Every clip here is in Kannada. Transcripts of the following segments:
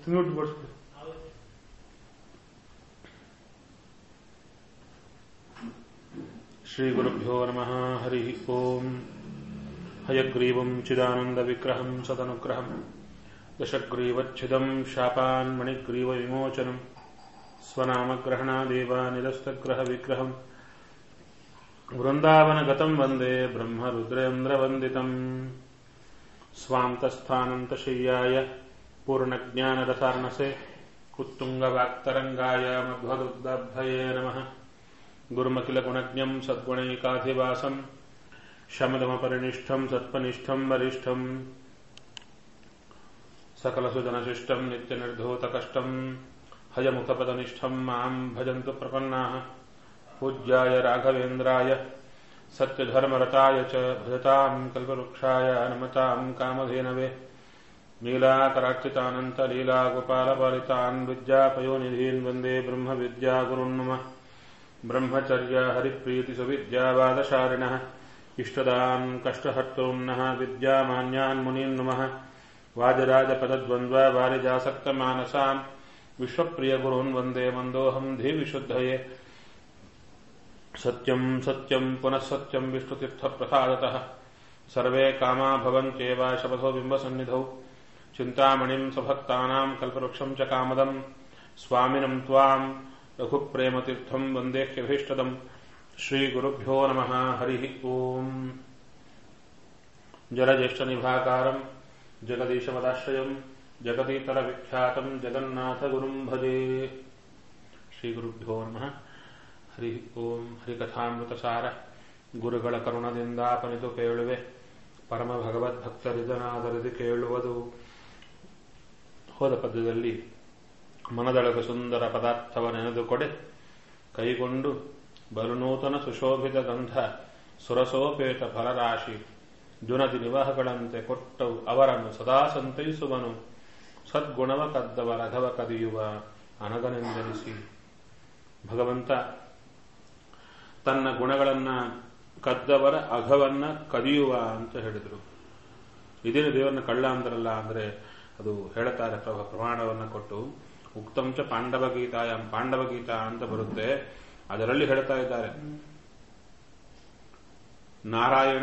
ಮ್ಯೂಟ್ ಮಾಡಿಸ್ಬಿಡು श्रीगुरुभ्यो नमः हरिः ओम् हयग्रीवम् चिदानन्दविग्रहम् सदनुग्रहम् दशग्रीवच्छिदम् शापान्मणिग्रीवविमोचनम् स्वनामग्रहणादेव निरस्तग्रहविग्रहम् वृन्दावनगतम् वन्दे ब्रह्मरुद्रेन्द्रवन्दितम् स्वान्तस्थानन्तशय्याय पूर्णज्ञानरसार्णसे उत्तुङ्गवाक्तरङ्गाय मध्वदुग्धब्धये नमः गुरुमखिलगुणज्ञम् सद्गुणैकाधिवासम् शमदमपरिनिष्ठम् सत्पनिष्ठम् वरिष्ठम् सकलसुजनशिष्टम् नित्यनिर्धूतकष्टम् हयमुखपदनिष्ठम् माम् भजन्तु प्रपन्नाः पूज्याय राघवेन्द्राय सत्यधर्मरताय च भजताम् कल्पवृक्षाय नमताम् कामधेनवे नीलाकरार्चितानन्तलीलागोपालपालितान् विद्यापयोनिधीन् वन्दे ब्रह्मविद्यागुरुन् मम ब्रह्मचर्य हरिप्रीतिसुविद्यावादशारिणः इष्टदान् कष्टहर्तॄन्नः विद्यामान्यान् मुनीन् नमः वाजराजपदद्वन्द्ववारिजासक्तमानसान् विश्वप्रियगुरून् वन्दे मन्दोऽहम् धीविशुद्धये सत्यम् सत्यम् पुनः सत्यम् विष्णुतीर्थप्रसादतः सर्वे कामा भवन्त्येव शपथो बिम्बसन्निधौ चिन्तामणिम् स्वभक्तानाम् कल्पवृक्षम् च कामदम् स्वामिनम् त्वाम् रघुप्रेमतीर्थम् वन्देह्यभीष्टदम् श्रीगुरुभ्यो नमः हरिः ओम् जलज्येष्ठनिभाकारम् जगदीशमदाश्रयम् जगदीतरविख्यातम् जगन्नाथगुरुम् भजे ಶ್ರೀಗುರುಭ್ಯೋ ನಮಃ ಹರಿ ಓಂ ಹರಿಕಥಾಮೃತಸಾರ ಗುರುಗಳ ಕರುಣದಿಂದಾಪನಿತು ಕೇಳುವೆ ಪರಮ ಭಗವದ್ಭಕ್ತರಿದನಾದರದಿ ಕೇಳುವುದು ಹೋದ ಪದ್ಯದಲ್ಲಿ ಮನದೊಳಗ ಸುಂದರ ಪದಾರ್ಥವ ನೆನೆದುಕೊಡೆ ಕೈಗೊಂಡು ಬಲುನೂತನ ಸುಶೋಭಿತ ಗಂಧ ಸುರಸೋಪೇತ ಫಲರಾಶಿ ಜುನದಿ ನಿವಾಹಗಳಂತೆ ಕೊಟ್ಟವು ಅವರನ್ನು ಸದಾ ಸಂತೈಸುವನು ಸದ್ಗುಣವ ಕದ್ದವ ರಘವ ಕದಿಯುವ ಅನಗನೆಂದೆನಿಸಿ ಭಗವಂತ ತನ್ನ ಗುಣಗಳನ್ನ ಕದ್ದವರ ಅಘವನ್ನ ಕದಿಯುವ ಅಂತ ಹೇಳಿದರು ಇದೇನು ದೇವರನ್ನ ಕಳ್ಳ ಅಂದ್ರಲ್ಲ ಅಂದ್ರೆ ಅದು ಹೇಳ್ತಾರೆ ಪ್ರಭ ಪ್ರಮಾಣವನ್ನ ಕೊಟ್ಟು ಉಕ್ತಂಚ ಪಾಂಡವ ಗೀತಾಯ ಪಾಂಡವ ಗೀತಾ ಅಂತ ಬರುತ್ತೆ ಅದರಲ್ಲಿ ಹೇಳ್ತಾ ಇದ್ದಾರೆ ನಾರಾಯಣ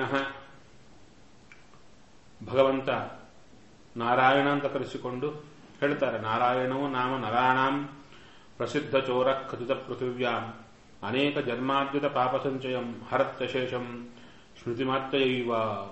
ಭಗವಂತ ನಾರಾಯಣ ಅಂತ ಕರೆಸಿಕೊಂಡು ಹೇಳ್ತಾರೆ ನಾರಾಯಣವು ನಾಮ ನರಾಣಾಂ ಪ್ರಸಿದ್ಧ ಚೋರ ಖಚಿತ ಪೃಥಿವ್ಯಾಂ ಅನೇಕ ಜನ್ಮಾರ್ಜಿತ ಪಾಪ ಸಂಚಯಂ ಹರತ್ಯಶೇಷಂ ಸ್ಮೃತಿಮಾತ್ರೆಯೈವ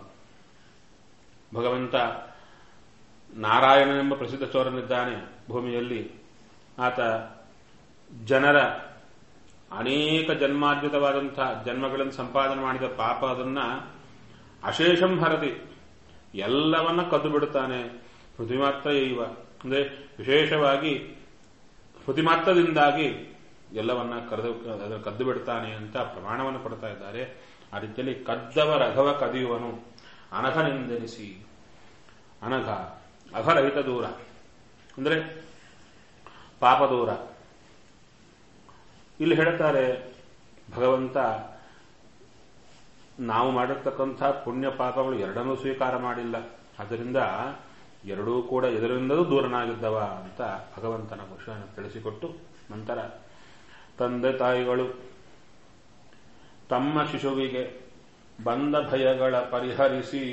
ಭಗವಂತ ನಾರಾಯಣನೆಂಬ ಪ್ರಸಿದ್ಧ ಚೋರನಿದ್ದಾನೆ ಭೂಮಿಯಲ್ಲಿ ಆತ ಜನರ ಅನೇಕ ಜನ್ಮಾರ್ಜಿತವಾದಂತಹ ಜನ್ಮಗಳನ್ನು ಸಂಪಾದನೆ ಮಾಡಿದ ಪಾಪ ಅದನ್ನ ಅಶೇಷಂ ಹರತಿ ಎಲ್ಲವನ್ನ ಕದ್ದು ಬಿಡುತ್ತಾನೆ ಪೃಥ್ವಿಮಾತ್ರ ಇವ ಅಂದ್ರೆ ವಿಶೇಷವಾಗಿ ಪೃಥ್ವಿಮಾತ್ರದಿಂದಾಗಿ ಎಲ್ಲವನ್ನ ಕರೆದು ಅದನ್ನು ಕದ್ದು ಬಿಡ್ತಾನೆ ಅಂತ ಪ್ರಮಾಣವನ್ನು ಕೊಡ್ತಾ ಇದ್ದಾರೆ ಆ ರೀತಿಯಲ್ಲಿ ಕದ್ದವ ರಘವ ಕದಿಯುವನು ಅನಘನೆಂದೆನಿಸಿ ಅನಘ ಅಘರಹಿತ ದೂರ ಅಂದ್ರೆ ಪಾಪ ದೂರ ಇಲ್ಲಿ ಹೇಳ್ತಾರೆ ಭಗವಂತ ನಾವು ಮಾಡಿರ್ತಕ್ಕಂಥ ಪುಣ್ಯ ಪಾಪಗಳು ಎರಡನ್ನೂ ಸ್ವೀಕಾರ ಮಾಡಿಲ್ಲ ಅದರಿಂದ ಎರಡೂ ಕೂಡ ಎದುರಿಂದಲೂ ದೂರನಾಗಿದ್ದವ ಅಂತ ಭಗವಂತನ ವಿಷಯವನ್ನು ತಿಳಿಸಿಕೊಟ್ಟು ನಂತರ ತಂದೆ ತಾಯಿಗಳು ತಮ್ಮ ಶಿಶುವಿಗೆ ಬಂದ ಭಯಗಳ ಪರಿಹರಿಸಿ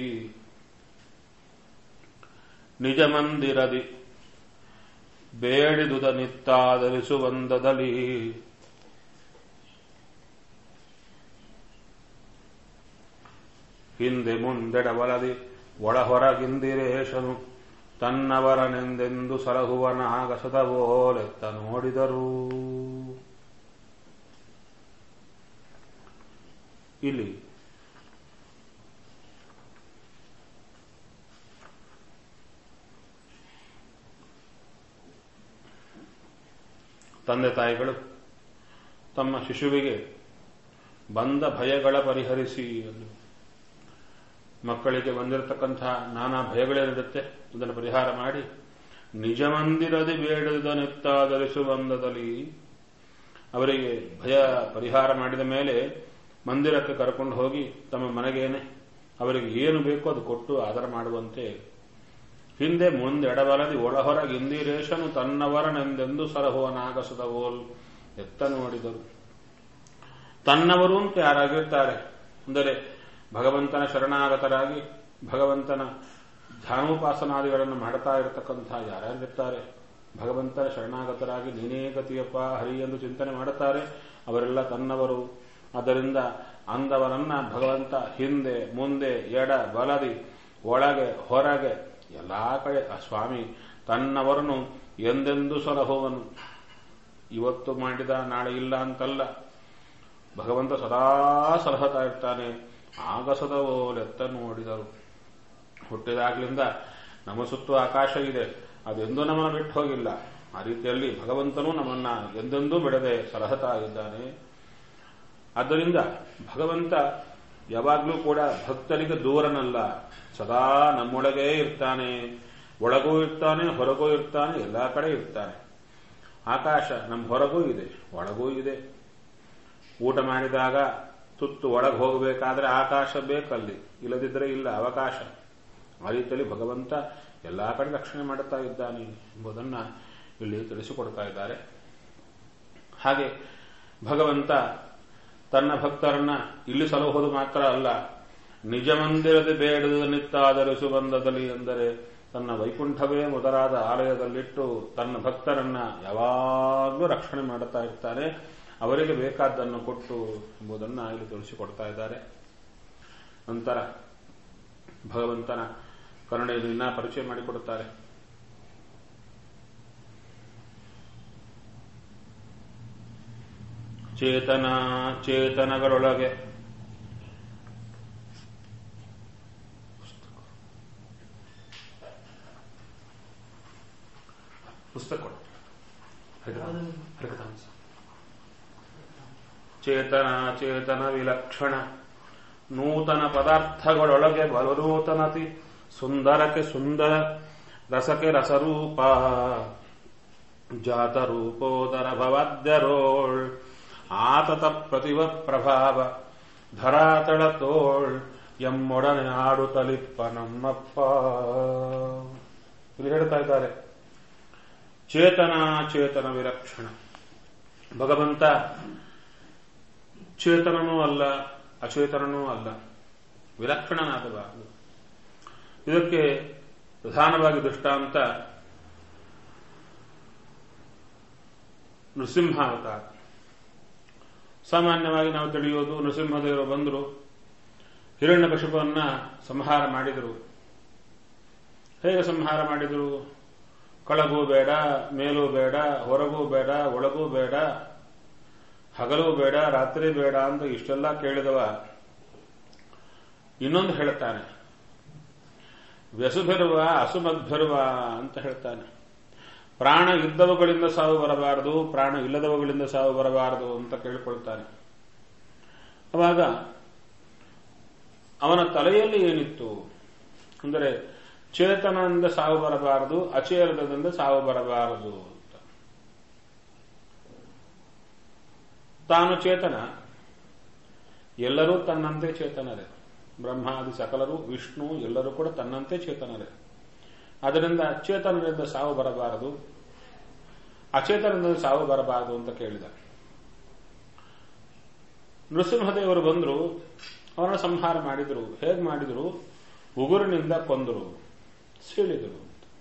ನಿಜ ಮಂದಿರದಿ ಬೇಡಿದುದ ನಿತ್ತಾದರಿಸುವಂದದಲ್ಲಿ ಹಿಂದೆ ಮುಂದೆಡವಲದಿ ಒಳಹೊರಗಿಂದಿರೇಶನು ತನ್ನವರನೆಂದೆಂದು ಸಲಹುವನಾಗಸದವೋಲೆತ್ತ ನೋಡಿದರು ಇಲ್ಲಿ ತಂದೆ ತಾಯಿಗಳು ತಮ್ಮ ಶಿಶುವಿಗೆ ಬಂದ ಭಯಗಳ ಪರಿಹರಿಸಿ ಎಂದು ಮಕ್ಕಳಿಗೆ ಬಂದಿರತಕ್ಕಂತಹ ನಾನಾ ಭಯಗಳೇನಿರುತ್ತೆ ಅದನ್ನು ಪರಿಹಾರ ಮಾಡಿ ನಿಜ ಮಂದಿರದಿ ಬೇಡದ ನಿತ್ತಾದರಿಸುವಂದದಲ್ಲಿ ಅವರಿಗೆ ಭಯ ಪರಿಹಾರ ಮಾಡಿದ ಮೇಲೆ ಮಂದಿರಕ್ಕೆ ಕರ್ಕೊಂಡು ಹೋಗಿ ತಮ್ಮ ಮನೆಗೇನೆ ಅವರಿಗೆ ಏನು ಬೇಕೋ ಅದು ಕೊಟ್ಟು ಆಧಾರ ಮಾಡುವಂತೆ ಹಿಂದೆ ಮುಂದೆಡಬಲದಿ ಒಳಹೊರಗೆ ಇಂದಿರೇಶನು ತನ್ನವರನೆಂದೆಂದು ಸರಹುವನಾಗಸದವೋಲ್ ಎತ್ತ ನೋಡಿದರು ತನ್ನವರು ಅಂತ ಯಾರಾಗಿರ್ತಾರೆ ಅಂದರೆ ಭಗವಂತನ ಶರಣಾಗತರಾಗಿ ಭಗವಂತನ ಧ್ಯಾನೋಪಾಸನಾದಿಗಳನ್ನು ಮಾಡ್ತಾ ಇರತಕ್ಕಂಥ ಯಾರ್ಯಾರಿರ್ತಾರೆ ಭಗವಂತನ ಶರಣಾಗತರಾಗಿ ನೀನೇ ಗತಿಯಪ್ಪ ಹರಿ ಎಂದು ಚಿಂತನೆ ಮಾಡುತ್ತಾರೆ ಅವರೆಲ್ಲ ತನ್ನವರು ಅದರಿಂದ ಅಂದವರನ್ನ ಭಗವಂತ ಹಿಂದೆ ಮುಂದೆ ಎಡ ಬಲದಿ ಒಳಗೆ ಹೊರಗೆ ಎಲ್ಲಾ ಕಡೆ ಆ ಸ್ವಾಮಿ ತನ್ನವರನ್ನು ಎಂದೆಂದು ಸಲಹುವನು ಇವತ್ತು ಮಾಡಿದ ನಾಳೆ ಇಲ್ಲ ಅಂತಲ್ಲ ಭಗವಂತ ಸದಾ ಸಲಹತಾ ಇರ್ತಾನೆ ಆಗಸದ ಓಲೆತ್ತ ನೋಡಿದರು ಹುಟ್ಟಿದಾಗ್ಲಿಂದ ನಮ್ಮ ಸುತ್ತು ಆಕಾಶ ಇದೆ ಅದೆಂದೂ ನಮ್ಮನ್ನು ಬಿಟ್ಟು ಹೋಗಿಲ್ಲ ಆ ರೀತಿಯಲ್ಲಿ ಭಗವಂತನು ನಮ್ಮನ್ನ ಎಂದೆಂದೂ ಬಿಡದೆ ಸಲಹತಾ ಇದ್ದಾನೆ ಆದ್ದರಿಂದ ಭಗವಂತ ಯಾವಾಗಲೂ ಕೂಡ ಭಕ್ತರಿಗೆ ದೂರನಲ್ಲ ಸದಾ ನಮ್ಮೊಳಗೇ ಇರ್ತಾನೆ ಒಳಗೂ ಇರ್ತಾನೆ ಹೊರಗೂ ಇರ್ತಾನೆ ಎಲ್ಲಾ ಕಡೆ ಇರ್ತಾನೆ ಆಕಾಶ ನಮ್ಮ ಹೊರಗೂ ಇದೆ ಒಳಗೂ ಇದೆ ಊಟ ಮಾಡಿದಾಗ ತುತ್ತು ಒಳಗೆ ಹೋಗಬೇಕಾದ್ರೆ ಆಕಾಶ ಬೇಕಲ್ಲಿ ಇಲ್ಲದಿದ್ದರೆ ಇಲ್ಲ ಅವಕಾಶ ಆ ರೀತಿಯಲ್ಲಿ ಭಗವಂತ ಎಲ್ಲಾ ಕಡೆ ರಕ್ಷಣೆ ಮಾಡುತ್ತಾ ಇದ್ದಾನೆ ಎಂಬುದನ್ನ ಇಲ್ಲಿ ತಿಳಿಸಿಕೊಡ್ತಾ ಇದ್ದಾರೆ ಹಾಗೆ ಭಗವಂತ ತನ್ನ ಭಕ್ತರನ್ನ ಇಲ್ಲಿ ಸಲಹುವುದು ಮಾತ್ರ ಅಲ್ಲ ನಿಜ ಮಂದಿರದ ಬೇಡದ ನಿತ್ತಾದರಿಸು ಬಂದದಲ್ಲಿ ಎಂದರೆ ತನ್ನ ವೈಕುಂಠವೇ ಮೊದಲಾದ ಆಲಯದಲ್ಲಿಟ್ಟು ತನ್ನ ಭಕ್ತರನ್ನ ಯಾವಾಗಲೂ ರಕ್ಷಣೆ ಮಾಡುತ್ತಾ ಇರ್ತಾನೆ ಅವರಿಗೆ ಬೇಕಾದ್ದನ್ನು ಕೊಟ್ಟು ಎಂಬುದನ್ನು ಇಲ್ಲಿ ತಿಳಿಸಿಕೊಡ್ತಾ ಇದ್ದಾರೆ ನಂತರ ಭಗವಂತನ ಕರುಣೆಯನ್ನ ಪರಿಚಯ ಮಾಡಿಕೊಡುತ್ತಾರೆ ಚೇತನ ಚೇತನಗಳೊಳಗೆ ಪುಸ್ತಕ ಕೊಡು ಹರಿಕಥಾಂಸ ಚೇತನ ಚೇತನ ವಿಲಕ್ಷಣ ನೂತನ ಪದಾರ್ಥಗಳೊಳಗೆ ಬಲನೂತನತಿ ಸುಂದರಕ್ಕೆ ಸುಂದರ ರಸಕ್ಕೆ ರಸರೂಪ ಜಾತರೂಪೋದರ ಭವಾದ್ಯರೋಳ್ ಆತತ ಪ್ರತಿಭ ಪ್ರಭಾವ ಧರಾತಳ ತೋಳ್ ಎಮ್ಮೊಡನೆ ಆಡುತ್ತಲಿಪ್ಪ ನಮ್ಮಪ್ಪ ಇಲ್ಲಿ ಹೇಳ್ತಾ ಇದ್ದಾರೆ ಚೇತನ ಚೇತನ ವಿಲಕ್ಷಣ ಭಗವಂತ ಚೇತನನೂ ಅಲ್ಲ ಅಚೇತನನೂ ಅಲ್ಲ ವಿಲಕ್ಷಣನಾಗಬಾರದು ಇದಕ್ಕೆ ಪ್ರಧಾನವಾಗಿ ದೃಷ್ಟಾಂತ ನೃಸಿಂಹಾವತಾರ ಸಾಮಾನ್ಯವಾಗಿ ನಾವು ತಿಳಿಯೋದು ನೃಸಿಂಹದೇವರು ಬಂದರು ಹಿರಣ್ಯಕಶಿಪವನ್ನ ಸಂಹಾರ ಮಾಡಿದರು ಹೇಗೆ ಸಂಹಾರ ಮಾಡಿದರು ಕಳಗೂ ಬೇಡ ಮೇಲೂ ಬೇಡ ಹೊರಗೂ ಬೇಡ ಒಳಗೂ ಬೇಡ ಹಗಲು ಬೇಡ ರಾತ್ರಿ ಬೇಡ ಅಂತ ಇಷ್ಟೆಲ್ಲ ಕೇಳಿದವ ಇನ್ನೊಂದು ಹೇಳ್ತಾನೆ ವ್ಯಸುಭಿರುವ ಅಸುಮದ್ಭಿರುವ ಅಂತ ಹೇಳ್ತಾನೆ ಪ್ರಾಣ ಇದ್ದವುಗಳಿಂದ ಸಾವು ಬರಬಾರದು ಪ್ರಾಣ ಇಲ್ಲದವುಗಳಿಂದ ಸಾವು ಬರಬಾರದು ಅಂತ ಕೇಳಿಕೊಳ್ತಾನೆ ಅವಾಗ ಅವನ ತಲೆಯಲ್ಲಿ ಏನಿತ್ತು ಅಂದರೆ ಚೇತನದಿಂದ ಸಾವು ಬರಬಾರದು ಅಚೇತನದಿಂದ ಸಾವು ಬರಬಾರದು ಅಂತ ತಾನು ಚೇತನ ಎಲ್ಲರೂ ತನ್ನಂತೆ ಚೇತನರೇ ಬ್ರಹ್ಮಾದಿ ಸಕಲರು ವಿಷ್ಣು ಎಲ್ಲರೂ ಕೂಡ ತನ್ನಂತೆ ಚೇತನರೇ ಅದರಿಂದ ಚೇತನದಿಂದ ಸಾವು ಬರಬಾರದು ಅಚೇತನದಿಂದ ಸಾವು ಬರಬಾರದು ಅಂತ ಕೇಳಿದ ನೃಸಿಂಹದೇವರು ಬಂದರು ಅವನ ಸಂಹಾರ ಮಾಡಿದರು ಹೇಗೆ ಮಾಡಿದರು ಉಗುರಿನಿಂದ ಕೊಂದರು ಸೀಳಿದರು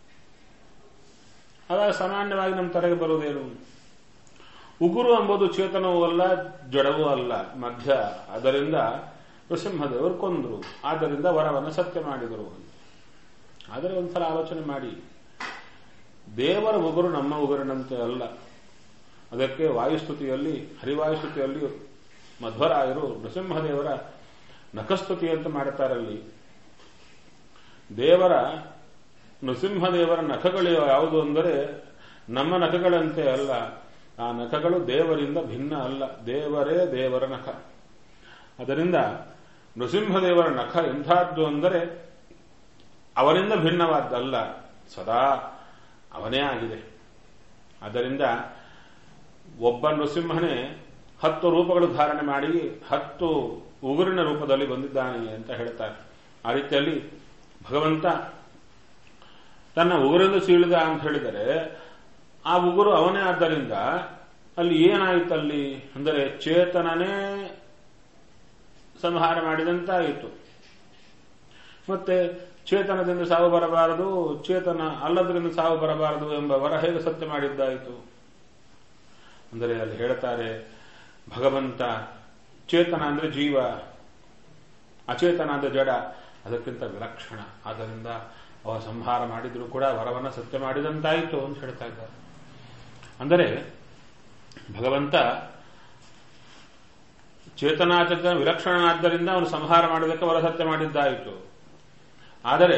ಆಗ ಸಾಮಾನ್ಯವಾಗಿ ನಮ್ಮ ತಲೆಗೆ ಬರುವುದೇನು ಉಗುರು ಎಂಬುದು ಚೇತನವೂ ಅಲ್ಲ ಜಡವೂ ಅಲ್ಲ ಮಧ್ಯ ಅದರಿಂದ ನೃಸಿಂಹದೇವರು ಕೊಂದರು ಆದ್ದರಿಂದ ವರವನ್ನು ಸತ್ಯ ಮಾಡಿದರು ಆದರೆ ಒಂದ್ಸಲ ಆಲೋಚನೆ ಮಾಡಿ ದೇವರ ಉಗುರು ನಮ್ಮ ಉಗುರಿನಂತೆ ಅಲ್ಲ ಅದಕ್ಕೆ ವಾಯುಸ್ತುತಿಯಲ್ಲಿ ಹರಿವಾಯುಸ್ತುತಿಯಲ್ಲಿ ಮಧ್ವರಾಯರು ನೃಸಿಂಹದೇವರ ನಖಸ್ತುತಿ ಅಂತ ಮಾಡುತ್ತಾರಲ್ಲಿ ದೇವರ ನೃಸಿಂಹದೇವರ ನಖಗಳು ಯಾವುದು ಅಂದರೆ ನಮ್ಮ ನಖಗಳಂತೆ ಅಲ್ಲ ಆ ನಖಗಳು ದೇವರಿಂದ ಭಿನ್ನ ಅಲ್ಲ ದೇವರೇ ದೇವರ ನಖ ಅದರಿಂದ ನೃಸಿಂಹದೇವರ ನಖ ಎಂಥದ್ದು ಅಂದರೆ ಅವರಿಂದ ಭಿನ್ನವಾದ್ದಲ್ಲ ಸದಾ ಅವನೇ ಆಗಿದೆ ಆದ್ದರಿಂದ ಒಬ್ಬ ನೃಸಿಂಹನೇ ಹತ್ತು ರೂಪಗಳು ಧಾರಣೆ ಮಾಡಿ ಹತ್ತು ಉಗುರಿನ ರೂಪದಲ್ಲಿ ಬಂದಿದ್ದಾನೆ ಅಂತ ಹೇಳ್ತಾರೆ ಆ ರೀತಿಯಲ್ಲಿ ಭಗವಂತ ತನ್ನ ಉಗುರಿಂದ ಸೀಳಿದ ಅಂತ ಹೇಳಿದರೆ ಆ ಉಗುರು ಅವನೇ ಆದ್ದರಿಂದ ಅಲ್ಲಿ ಏನಾಯಿತು ಅಲ್ಲಿ ಅಂದರೆ ಚೇತನನೇ ಸಂಹಾರ ಮಾಡಿದಂತಾಯಿತು ಮತ್ತೆ ಚೇತನದಿಂದ ಸಾವು ಬರಬಾರದು ಚೇತನ ಅಲ್ಲದರಿಂದ ಸಾವು ಬರಬಾರದು ಎಂಬ ವರ ಹೇಗೆ ಸತ್ಯ ಮಾಡಿದ್ದಾಯಿತು ಅಂದರೆ ಅಲ್ಲಿ ಹೇಳ್ತಾರೆ ಭಗವಂತ ಚೇತನ ಅಂದ್ರೆ ಜೀವ ಅಚೇತನ ಅಂದ್ರೆ ಜಡ ಅದಕ್ಕಿಂತ ವಿಲಕ್ಷಣ ಆದ್ದರಿಂದ ಅವ ಸಂಹಾರ ಮಾಡಿದ್ರು ಕೂಡ ವರವನ್ನ ಸತ್ಯ ಮಾಡಿದಂತಾಯಿತು ಅಂತ ಹೇಳ್ತಾ ಇದ್ದಾರೆ ಅಂದರೆ ಭಗವಂತ ಚೇತನಾಚೇತನ ವಿಲಕ್ಷಣನಾದ್ದರಿಂದ ಅವನು ಸಂಹಾರ ಮಾಡೋದಕ್ಕೆ ವರ ಸತ್ಯ ಮಾಡಿದ್ದಾಯಿತು ಆದರೆ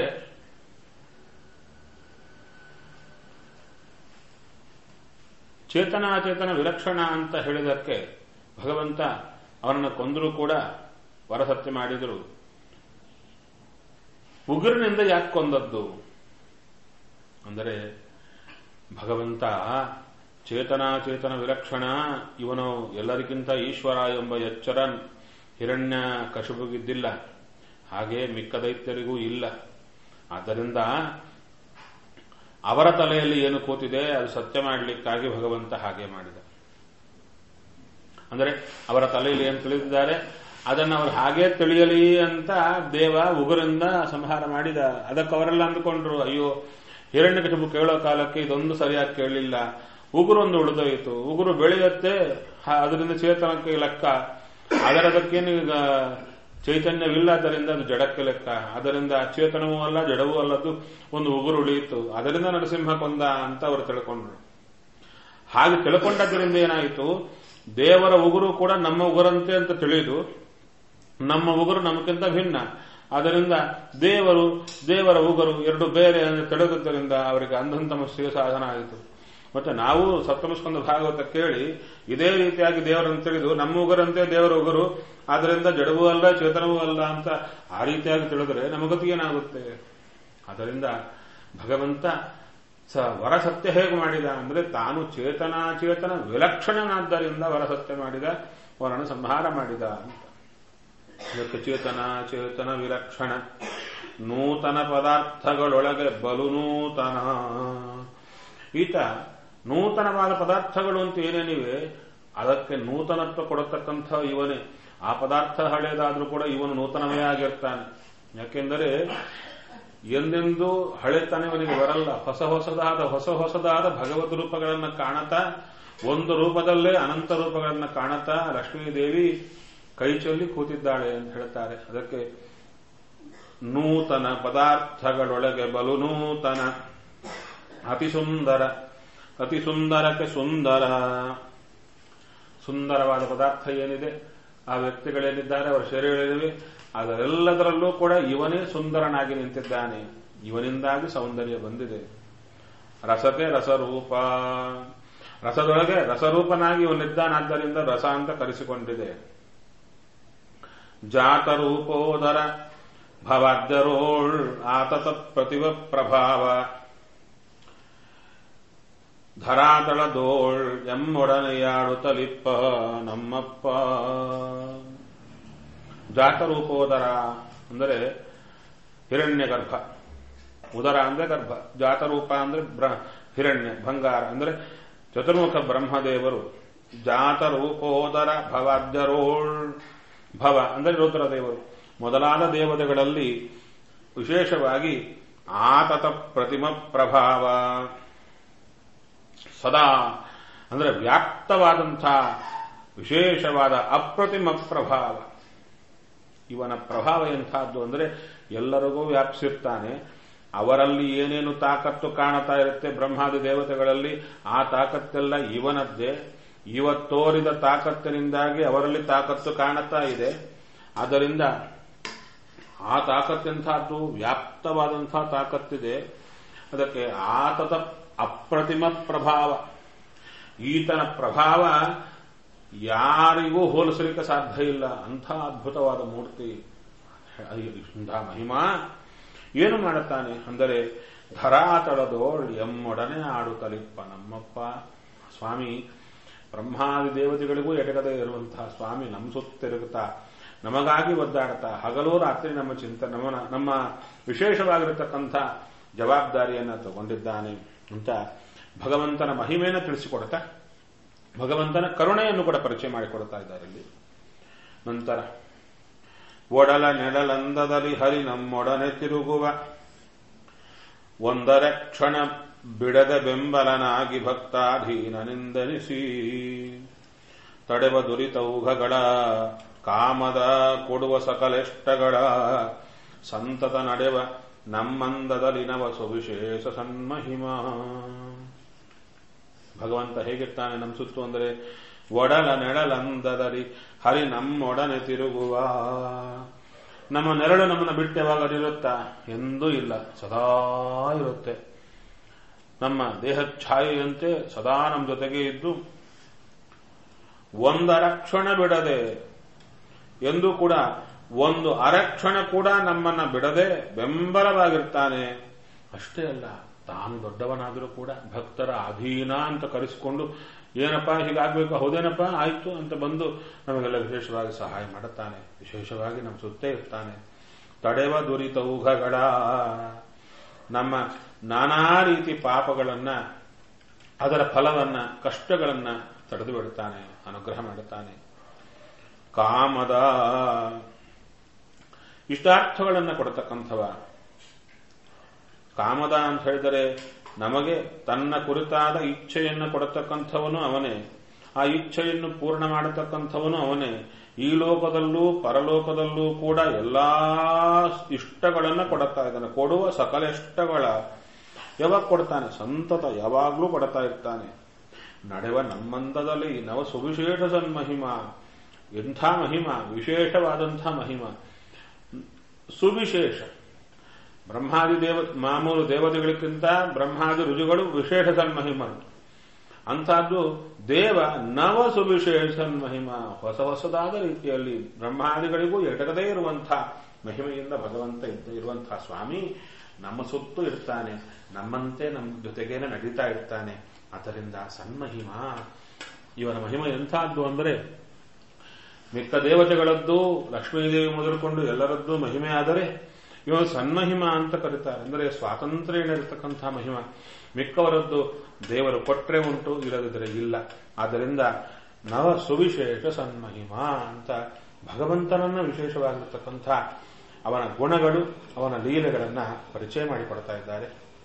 ಚೇತನಾಚೇತನ ವಿಲಕ್ಷಣ ಅಂತ ಹೇಳಿದಕ್ಕೆ ಭಗವಂತ ಅವನನ್ನು ಕೊಂದರೂ ಕೂಡ ವರಸತ್ಯ ಮಾಡಿದರು ಉಗುರಿನಿಂದ ಯಾಕೆ ಕೊಂದದ್ದು ಅಂದರೆ ಭಗವಂತ ಚೇತನಾಚೇತನ ವಿಲಕ್ಷಣ ಇವನು ಎಲ್ಲರಿಗಿಂತ ಈಶ್ವರ ಎಂಬ ಎಚ್ಚರ ಹಿರಣ್ಯ ಕಶುಬುಗಿದ್ದಿಲ್ಲ ಹಾಗೆ ಮಿಕ್ಕ ದೈತ್ಯರಿಗೂ ಇಲ್ಲ ಆದ್ದರಿಂದ ಅವರ ತಲೆಯಲ್ಲಿ ಏನು ಕೂತಿದೆ ಅದು ಸತ್ಯ ಮಾಡಲಿಕ್ಕಾಗಿ ಭಗವಂತ ಹಾಗೆ ಮಾಡಿದ ಅಂದರೆ ಅವರ ತಲೆಯಲ್ಲಿ ಏನು ತಿಳಿದಿದ್ದಾರೆ ಅದನ್ನು ಅವರು ಹಾಗೆ ತಿಳಿಯಲಿ ಅಂತ ದೇವ ಉಗುರಿಂದ ಸಂಹಾರ ಮಾಡಿದ ಅದಕ್ಕೆ ಅವರೆಲ್ಲ ಅಂದುಕೊಂಡ್ರು ಅಯ್ಯೋ ಹಿರಣ್ಯಕಶಿಪು ಕೇಳೋ ಕಾಲಕ್ಕೆ ಇದೊಂದು ಸರಿಯಾಗಿ ಕೇಳಲಿಲ್ಲ ಉಗುರೊಂದು ಉಳಿದೋಯಿತು ಉಗುರು ಬೆಳೆಯುತ್ತೆ ಅದರಿಂದ ಚೇತನಕ್ಕೆ ಲೆಕ್ಕ ಆದರೆ ಅದಕ್ಕೇನು ಈಗ ಚೈತನ್ಯವಿಲ್ಲದ್ದರಿಂದ ಅದು ಜಡಕ್ಕೆ ಲೆಕ್ಕ ಅದರಿಂದ ಚೇತನವೂ ಅಲ್ಲ ಜಡವೂ ಅಲ್ಲದ್ದು ಒಂದು ಉಗುರು ಉಳಿಯಿತು ಅದರಿಂದ ನರಸಿಂಹ ಕೊಂದ ಅಂತ ಅವರು ತಿಳ್ಕೊಂಡ್ರು ಹಾಗೆ ತಿಳ್ಕೊಂಡದ್ರಿಂದ ಏನಾಯಿತು ದೇವರ ಉಗುರು ಕೂಡ ನಮ್ಮ ಉಗುರಂತೆ ಅಂತ ತಿಳಿದು ನಮ್ಮ ಉಗುರು ನಮಗಿಂತ ಭಿನ್ನ ಅದರಿಂದ ದೇವರು ದೇವರ ಉಗುರು ಎರಡು ಬೇರೆ ಅಂತ ತಿಳಿದುದರಿಂದ ಅವರಿಗೆ ಅಂಧಂತಮಸ್ಸಿಗೆ ಸಾಧನ ಆಯಿತು ಮತ್ತೆ ನಾವು ಸಪ್ತಮಸ್ಕಂದ ಭಾಗವತ ಕೇಳಿ ಇದೇ ರೀತಿಯಾಗಿ ದೇವರನ್ನು ತಿಳಿದು ನಮ್ಮ ಉಗುರಂತೆ ದೇವರ ಉಗುರು ಆದ್ದರಿಂದ ಜಡವೂ ಅಲ್ಲ ಚೇತನವೂ ಅಲ್ಲ ಅಂತ ಆ ರೀತಿಯಾಗಿ ತಿಳಿದ್ರೆ ನಮಗತಿಗೇನಾಗುತ್ತೆ ಅದರಿಂದ ಭಗವಂತ ಸ ವರಸತ್ಯ ಹೇಗೆ ಮಾಡಿದ ಅಂದರೆ ತಾನು ಚೇತನಾಚೇತನ ವಿಲಕ್ಷಣನಾದ್ದರಿಂದ ವರಸತ್ಯ ಮಾಡಿದ ಅವರನ್ನು ಸಂಹಾರ ಮಾಡಿದ ಅಂತ ಇದಕ್ಕೆ ಚೇತನ ಚೇತನ ವಿಲಕ್ಷಣ ನೂತನ ಪದಾರ್ಥಗಳೊಳಗೆ ಬಲು ನೂತನ ಈತ ನೂತನವಾದ ಪದಾರ್ಥಗಳು ಅಂತ ಏನೇನಿವೆ ಅದಕ್ಕೆ ನೂತನತ್ವ ಕೊಡತಕ್ಕಂಥ ಇವನೇ ಆ ಪದಾರ್ಥ ಹಳೆಯದಾದ್ರೂ ಕೂಡ ಇವನು ನೂತನವೇ ಆಗಿರ್ತಾನೆ ಯಾಕೆಂದರೆ ಎಂದೆಂದೂ ಹಳೆತನ ಇವನಿಗೆ ಬರಲ್ಲ ಹೊಸ ಹೊಸದಾದ ಹೊಸ ಹೊಸದಾದ ಭಗವದ್ ರೂಪಗಳನ್ನು ಕಾಣತಾ ಒಂದು ರೂಪದಲ್ಲೇ ಅನಂತ ರೂಪಗಳನ್ನು ಕಾಣತಾ ಲಕ್ಷ್ಮೀದೇವಿ ಕೈ ಚೊಲ್ಲಿ ಕೂತಿದ್ದಾಳೆ ಅಂತ ಹೇಳ್ತಾರೆ ಅದಕ್ಕೆ ನೂತನ ಪದಾರ್ಥಗಳೊಳಗೆ ಬಲು ನೂತನ ಅತಿ ಸುಂದರ ಅತಿ ಸುಂದರಕ್ಕೆ ಸುಂದರ ಸುಂದರವಾದ ಪದಾರ್ಥ ಏನಿದೆ ಆ ವ್ಯಕ್ತಿಗಳೇನಿದ್ದಾರೆ ಅವರ ಶರೀರಗಳಿವೆ ಅದರೆಲ್ಲದರಲ್ಲೂ ಕೂಡ ಇವನೇ ಸುಂದರನಾಗಿ ನಿಂತಿದ್ದಾನೆ ಇವನಿಂದಾಗಿ ಸೌಂದರ್ಯ ಬಂದಿದೆ ರಸತೆ ರಸರೂಪ ರಸದೊಳಗೆ ರಸರೂಪನಾಗಿ ಇವನಿದ್ದಾನಾದ್ದರಿಂದ ರಸ ಅಂತ ಕರೆಸಿಕೊಂಡಿದೆ ಜಾತರೂಪೋದರ ಭವಾದ್ಯರೋಳ್ ಆತತ ಪ್ರತಿಭ ಪ್ರಭಾವ ಧರಾತಳದೋಳ್ ಎಮ್ಮೊಡನೆಯಾಡುತ್ತಲಿಪ್ಪ ನಮ್ಮಪ್ಪ ಜಾತರೂಪೋದರ ಅಂದರೆ ಹಿರಣ್ಯ ಗರ್ಭ ಉದರ ಅಂದ್ರೆ ಗರ್ಭ ಜಾತರೂಪ ಅಂದ್ರೆ ಹಿರಣ್ಯ ಬಂಗಾರ ಅಂದ್ರೆ ಚತುರ್ಮುಖ ಬ್ರಹ್ಮದೇವರು ಜಾತರೂಪೋದರ ಭವಾದ್ಯರೋಳ್ ಭವ ಅಂದರೆ ರುದ್ರದೇವರು ಮೊದಲಾದ ದೇವತೆಗಳಲ್ಲಿ ವಿಶೇಷವಾಗಿ ಆತತ ಪ್ರತಿಮ ಪ್ರಭಾವ ಸದಾ ಅಂದರೆ ವ್ಯಾಪ್ತವಾದಂಥ ವಿಶೇಷವಾದ ಅಪ್ರತಿಮ ಪ್ರಭಾವ ಇವನ ಪ್ರಭಾವ ಎಂಥದ್ದು ಅಂದರೆ ಎಲ್ಲರಿಗೂ ವ್ಯಾಪಿಸಿರ್ತಾನೆ ಅವರಲ್ಲಿ ಏನೇನು ತಾಕತ್ತು ಕಾಣತಾ ಇರುತ್ತೆ ಬ್ರಹ್ಮಾದಿ ದೇವತೆಗಳಲ್ಲಿ ಆ ತಾಕತ್ತೆಲ್ಲ ಇವನದ್ದೇ ಇವ ತೋರಿದ ತಾಕತ್ತಿನಿಂದಾಗಿ ಅವರಲ್ಲಿ ತಾಕತ್ತು ಕಾಣುತ್ತಾ ಇದೆ ಆದ್ದರಿಂದ ಆ ತಾಕತ್ತೆಂಥದ್ದು ವ್ಯಾಪ್ತವಾದಂಥ ತಾಕತ್ತಿದೆ ಅದಕ್ಕೆ ಆತತ ಅಪ್ರತಿಮ ಪ್ರಭಾವ ಈತನ ಪ್ರಭಾವ ಯಾರಿಗೂ ಹೋಲಿಸಲಿಕ್ಕೆ ಸಾಧ್ಯ ಇಲ್ಲ ಅಂಥ ಅದ್ಭುತವಾದ ಮೂರ್ತಿ ಇಂಥ ಮಹಿಮಾ ಏನು ಮಾಡುತ್ತಾನೆ ಅಂದರೆ ಧರಾತಳದೋಳ್ ಎಮ್ಮೊಡನೆ ಆಡುತ್ತಲಿಪ್ಪ ನಮ್ಮಪ್ಪ ಸ್ವಾಮಿ ಬ್ರಹ್ಮಾದಿ ದೇವತೆಗಳಿಗೂ ಎಟಕದೇ ಇರುವಂತಹ ಸ್ವಾಮಿ ನಮ್ಮ ಸುತ್ತಿರುತ್ತಾ ನಮಗಾಗಿ ಒದ್ದಾಡ್ತಾ ಹಗಲು ರಾತ್ರಿ ನಮ್ಮ ಚಿಂತನೆ ನಮ್ಮ ನಮ್ಮ ವಿಶೇಷವಾಗಿರತಕ್ಕಂಥ ಜವಾಬ್ದಾರಿಯನ್ನು ತಗೊಂಡಿದ್ದಾನೆ ಅಂತ ಭಗವಂತನ ಮಹಿಮೆಯನ್ನು ತಿಳಿಸಿಕೊಡ್ತಾ ಭಗವಂತನ ಕರುಣೆಯನ್ನು ಕೂಡ ಪರಿಚಯ ಮಾಡಿಕೊಡ್ತಾ ಇದ್ದಾರೆ ಇಲ್ಲಿ ನಂತರ ಒಡಲ ನೆಡಲಂದದಲ್ಲಿ ಹರಿ ನಮ್ಮೊಡನೆ ತಿರುಗುವ ಒಂದರ ಕ್ಷಣ ಬಿಡದ ಬೆಂಬಲನಾಗಿ ಭಕ್ತಾಧೀನನೆಂದನಿಸಿ ತಡೆವ ದುರಿತೌಘಗಳ ಕಾಮದ ಕೊಡುವ ಸಕಲೆಷ್ಟಗಳ ಸಂತತ ನಡೆವ ನಮ್ಮಂದದಲ್ಲಿ ನವ ಸುವಿಶೇಷ ಸನ್ಮಹಿಮಾ ಭಗವಂತ ಹೇಗಿರ್ತಾನೆ ನಮ್ಮ ಸುತ್ತು ಅಂದರೆ ಒಡಲ ನೆಡಲಂದದಲ್ಲಿ ಹರಿ ನಮ್ಮೊಡನೆ ತಿರುಗುವ ನಮ್ಮ ನೆರಳು ನಮ್ಮನ್ನು ಬಿಟ್ಟು ಯಾವಾಗ ಇರುತ್ತಾ ಎಂದೂ ಇಲ್ಲ ಸದಾ ಇರುತ್ತೆ ನಮ್ಮ ದೇಹ ಛಾಯೆಯಂತೆ ಸದಾ ನಮ್ಮ ಜೊತೆಗೆ ಇದ್ದು ಒಂದರಕ್ಷಣ ಬಿಡದೆ ಎಂದು ಕೂಡ ಒಂದು ಅರಕ್ಷಣ ಕೂಡ ನಮ್ಮನ್ನ ಬಿಡದೆ ಬೆಂಬಲವಾಗಿರ್ತಾನೆ ಅಷ್ಟೇ ಅಲ್ಲ ತಾನು ದೊಡ್ಡವನಾದರೂ ಕೂಡ ಭಕ್ತರ ಅಧೀನ ಅಂತ ಕರೆಸಿಕೊಂಡು ಏನಪ್ಪ ಹೀಗಾಗಬೇಕು ಹೌದೇನಪ್ಪ ಆಯ್ತು ಅಂತ ಬಂದು ನಮಗೆಲ್ಲ ವಿಶೇಷವಾಗಿ ಸಹಾಯ ಮಾಡುತ್ತಾನೆ ವಿಶೇಷವಾಗಿ ನಮ್ಮ ಸುತ್ತೇ ಇರ್ತಾನೆ ತಡೆವ ದುರಿತ ಊಹಗಳ ನಮ್ಮ ನಾನಾ ರೀತಿ ಪಾಪಗಳನ್ನ ಅದರ ಫಲವನ್ನ ಕಷ್ಟಗಳನ್ನ ತಡೆದು ಬಿಡುತ್ತಾನೆ ಅನುಗ್ರಹ ಮಾಡುತ್ತಾನೆ ಕಾಮದ ಇಷ್ಟಾರ್ಥಗಳನ್ನು ಕೊಡತಕ್ಕಂಥವ ಕಾಮದ ಅಂತ ಹೇಳಿದರೆ ನಮಗೆ ತನ್ನ ಕುರಿತಾದ ಇಚ್ಛೆಯನ್ನು ಕೊಡತಕ್ಕಂಥವನು ಅವನೇ ಆ ಇಚ್ಛೆಯನ್ನು ಪೂರ್ಣ ಮಾಡತಕ್ಕಂಥವನು ಅವನೇ ಈ ಲೋಕದಲ್ಲೂ ಪರಲೋಕದಲ್ಲೂ ಕೂಡ ಎಲ್ಲಾ ಇಷ್ಟಗಳನ್ನು ಕೊಡುತ್ತಾ ಇದ್ದಾನೆ ಕೊಡುವ ಸಕಲ ಇಷ್ಟಗಳ ಯಾವಾಗ ಕೊಡ್ತಾನೆ ಸಂತತ ಯಾವಾಗಲೂ ಕೊಡ್ತಾ ಇರ್ತಾನೆ ನಡೆವ ನಮ್ಮಂದದಲ್ಲಿ ನವ ಸುವಿಶೇಷ ಸನ್ಮಹಿಮ ಎಂಥ ಮಹಿಮ ವಿಶೇಷವಾದಂಥ ಮಹಿಮ ಸುವಿಶೇಷ ಬ್ರಹ್ಮಾದಿ ದೇವ ಮಾಮೂಲು ದೇವತೆಗಳಿಗಿಂತ ಬ್ರಹ್ಮಾದಿ ರುಜುಗಳು ವಿಶೇಷ ಸನ್ಮಹಿಮರು ಅಂಥದ್ದು ದೇವ ನವ ಸುವಿಶೇಷ ಸನ್ಮಹಿಮ ಹೊಸ ಹೊಸದಾದ ರೀತಿಯಲ್ಲಿ ಬ್ರಹ್ಮಾದಿಗಳಿಗೂ ಎಟಕದೇ ಇರುವಂಥ ಮಹಿಮೆಯಿಂದ ಭಗವಂತ ಇದ್ದ ಇರುವಂತಹ ಸ್ವಾಮಿ ನಮ್ಮ ಸುತ್ತು ಇರ್ತಾನೆ ನಮ್ಮಂತೆ ನಮ್ಮ ಜೊತೆಗೇನೆ ನಡೀತಾ ಇರ್ತಾನೆ ಆದ್ದರಿಂದ ಸನ್ಮಹಿಮ ಇವನ ಮಹಿಮ ಎಂಥದ್ದು ಅಂದರೆ ಮಿಕ್ಕ ದೇವತೆಗಳದ್ದು ಲಕ್ಷ್ಮೀದೇವಿ ಮೊದಲುಕೊಂಡು ಎಲ್ಲರದ್ದು ಮಹಿಮೆ ಆದರೆ ಇವನು ಸನ್ಮಹಿಮ ಅಂತ ಕರೀತಾರೆ ಅಂದರೆ ಸ್ವಾತಂತ್ರ್ಯ ಇರತಕ್ಕಂಥ ಮಹಿಮ ಮಿಕ್ಕವರದ್ದು ದೇವರು ಕೊಟ್ರೆ ಉಂಟು ಇಲ್ಲದಿದ್ದರೆ ಇಲ್ಲ ಆದ್ದರಿಂದ ನವ ಸುವಿಶೇಷ ಸನ್ಮಹಿಮ ಅಂತ ಭಗವಂತನನ್ನ ವಿಶೇಷವಾಗಿರ್ತಕ್ಕಂಥ ಅವನ ಗುಣಗಳು ಅವನ ಲೀಲೆಗಳನ್ನ ಪರಿಚಯ ಮಾಡಿಕೊಡ್ತಾ ಇದ್ದಾರೆ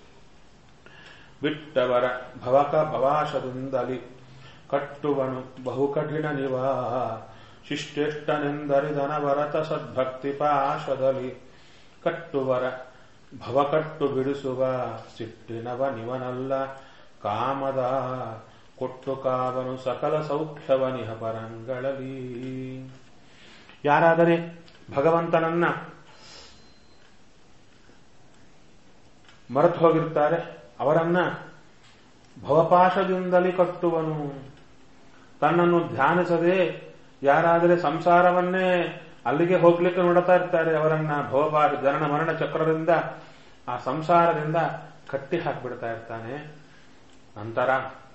ಬಿಟ್ಟವರ ಭವಕ ಭವಾಶದಿಂದಲಿ ಕಟ್ಟುವನು ಬಹುಕಠಿಣ ನಿವಾ ಶಿಷ್ಟೇಷ್ಟನೆಂದರಿದನವರತ ಸದ್ಭಕ್ತಿ ಪಾಶದಲ್ಲಿ ಕಟ್ಟುವರ ಭವಕಟ್ಟು ಬಿಡಿಸುವ ಸಿಟ್ಟಿನವ ನಿವನಲ್ಲ ಕಾಮದ ಕೊಟ್ಟು ಕಾವನು ಸಕಲ ಸೌಖ್ಯವನಿಹ ಪರಂಗಳಲ್ಲಿ ಯಾರಾದರೆ ಭಗವಂತನನ್ನ ಮರೆತು ಹೋಗಿರ್ತಾರೆ ಅವರನ್ನ ಭವಪಾಶದಿಂದಲೇ ಕಟ್ಟುವನು ತನ್ನನ್ನು ಧ್ಯಾನಿಸದೆ ಯಾರಾದರೆ ಸಂಸಾರವನ್ನೇ ಅಲ್ಲಿಗೆ ಹೋಗ್ಲಿಕ್ಕೆ ನೋಡ್ತಾ ಇರ್ತಾರೆ ಅವರನ್ನ ಭವಪಾಶ ಜನನ ಮರಣ ಚಕ್ರದಿಂದ ಆ ಸಂಸಾರದಿಂದ ಕಟ್ಟಿ ಹಾಕಿಬಿಡ್ತಾ ಇರ್ತಾನೆ ನಂತರ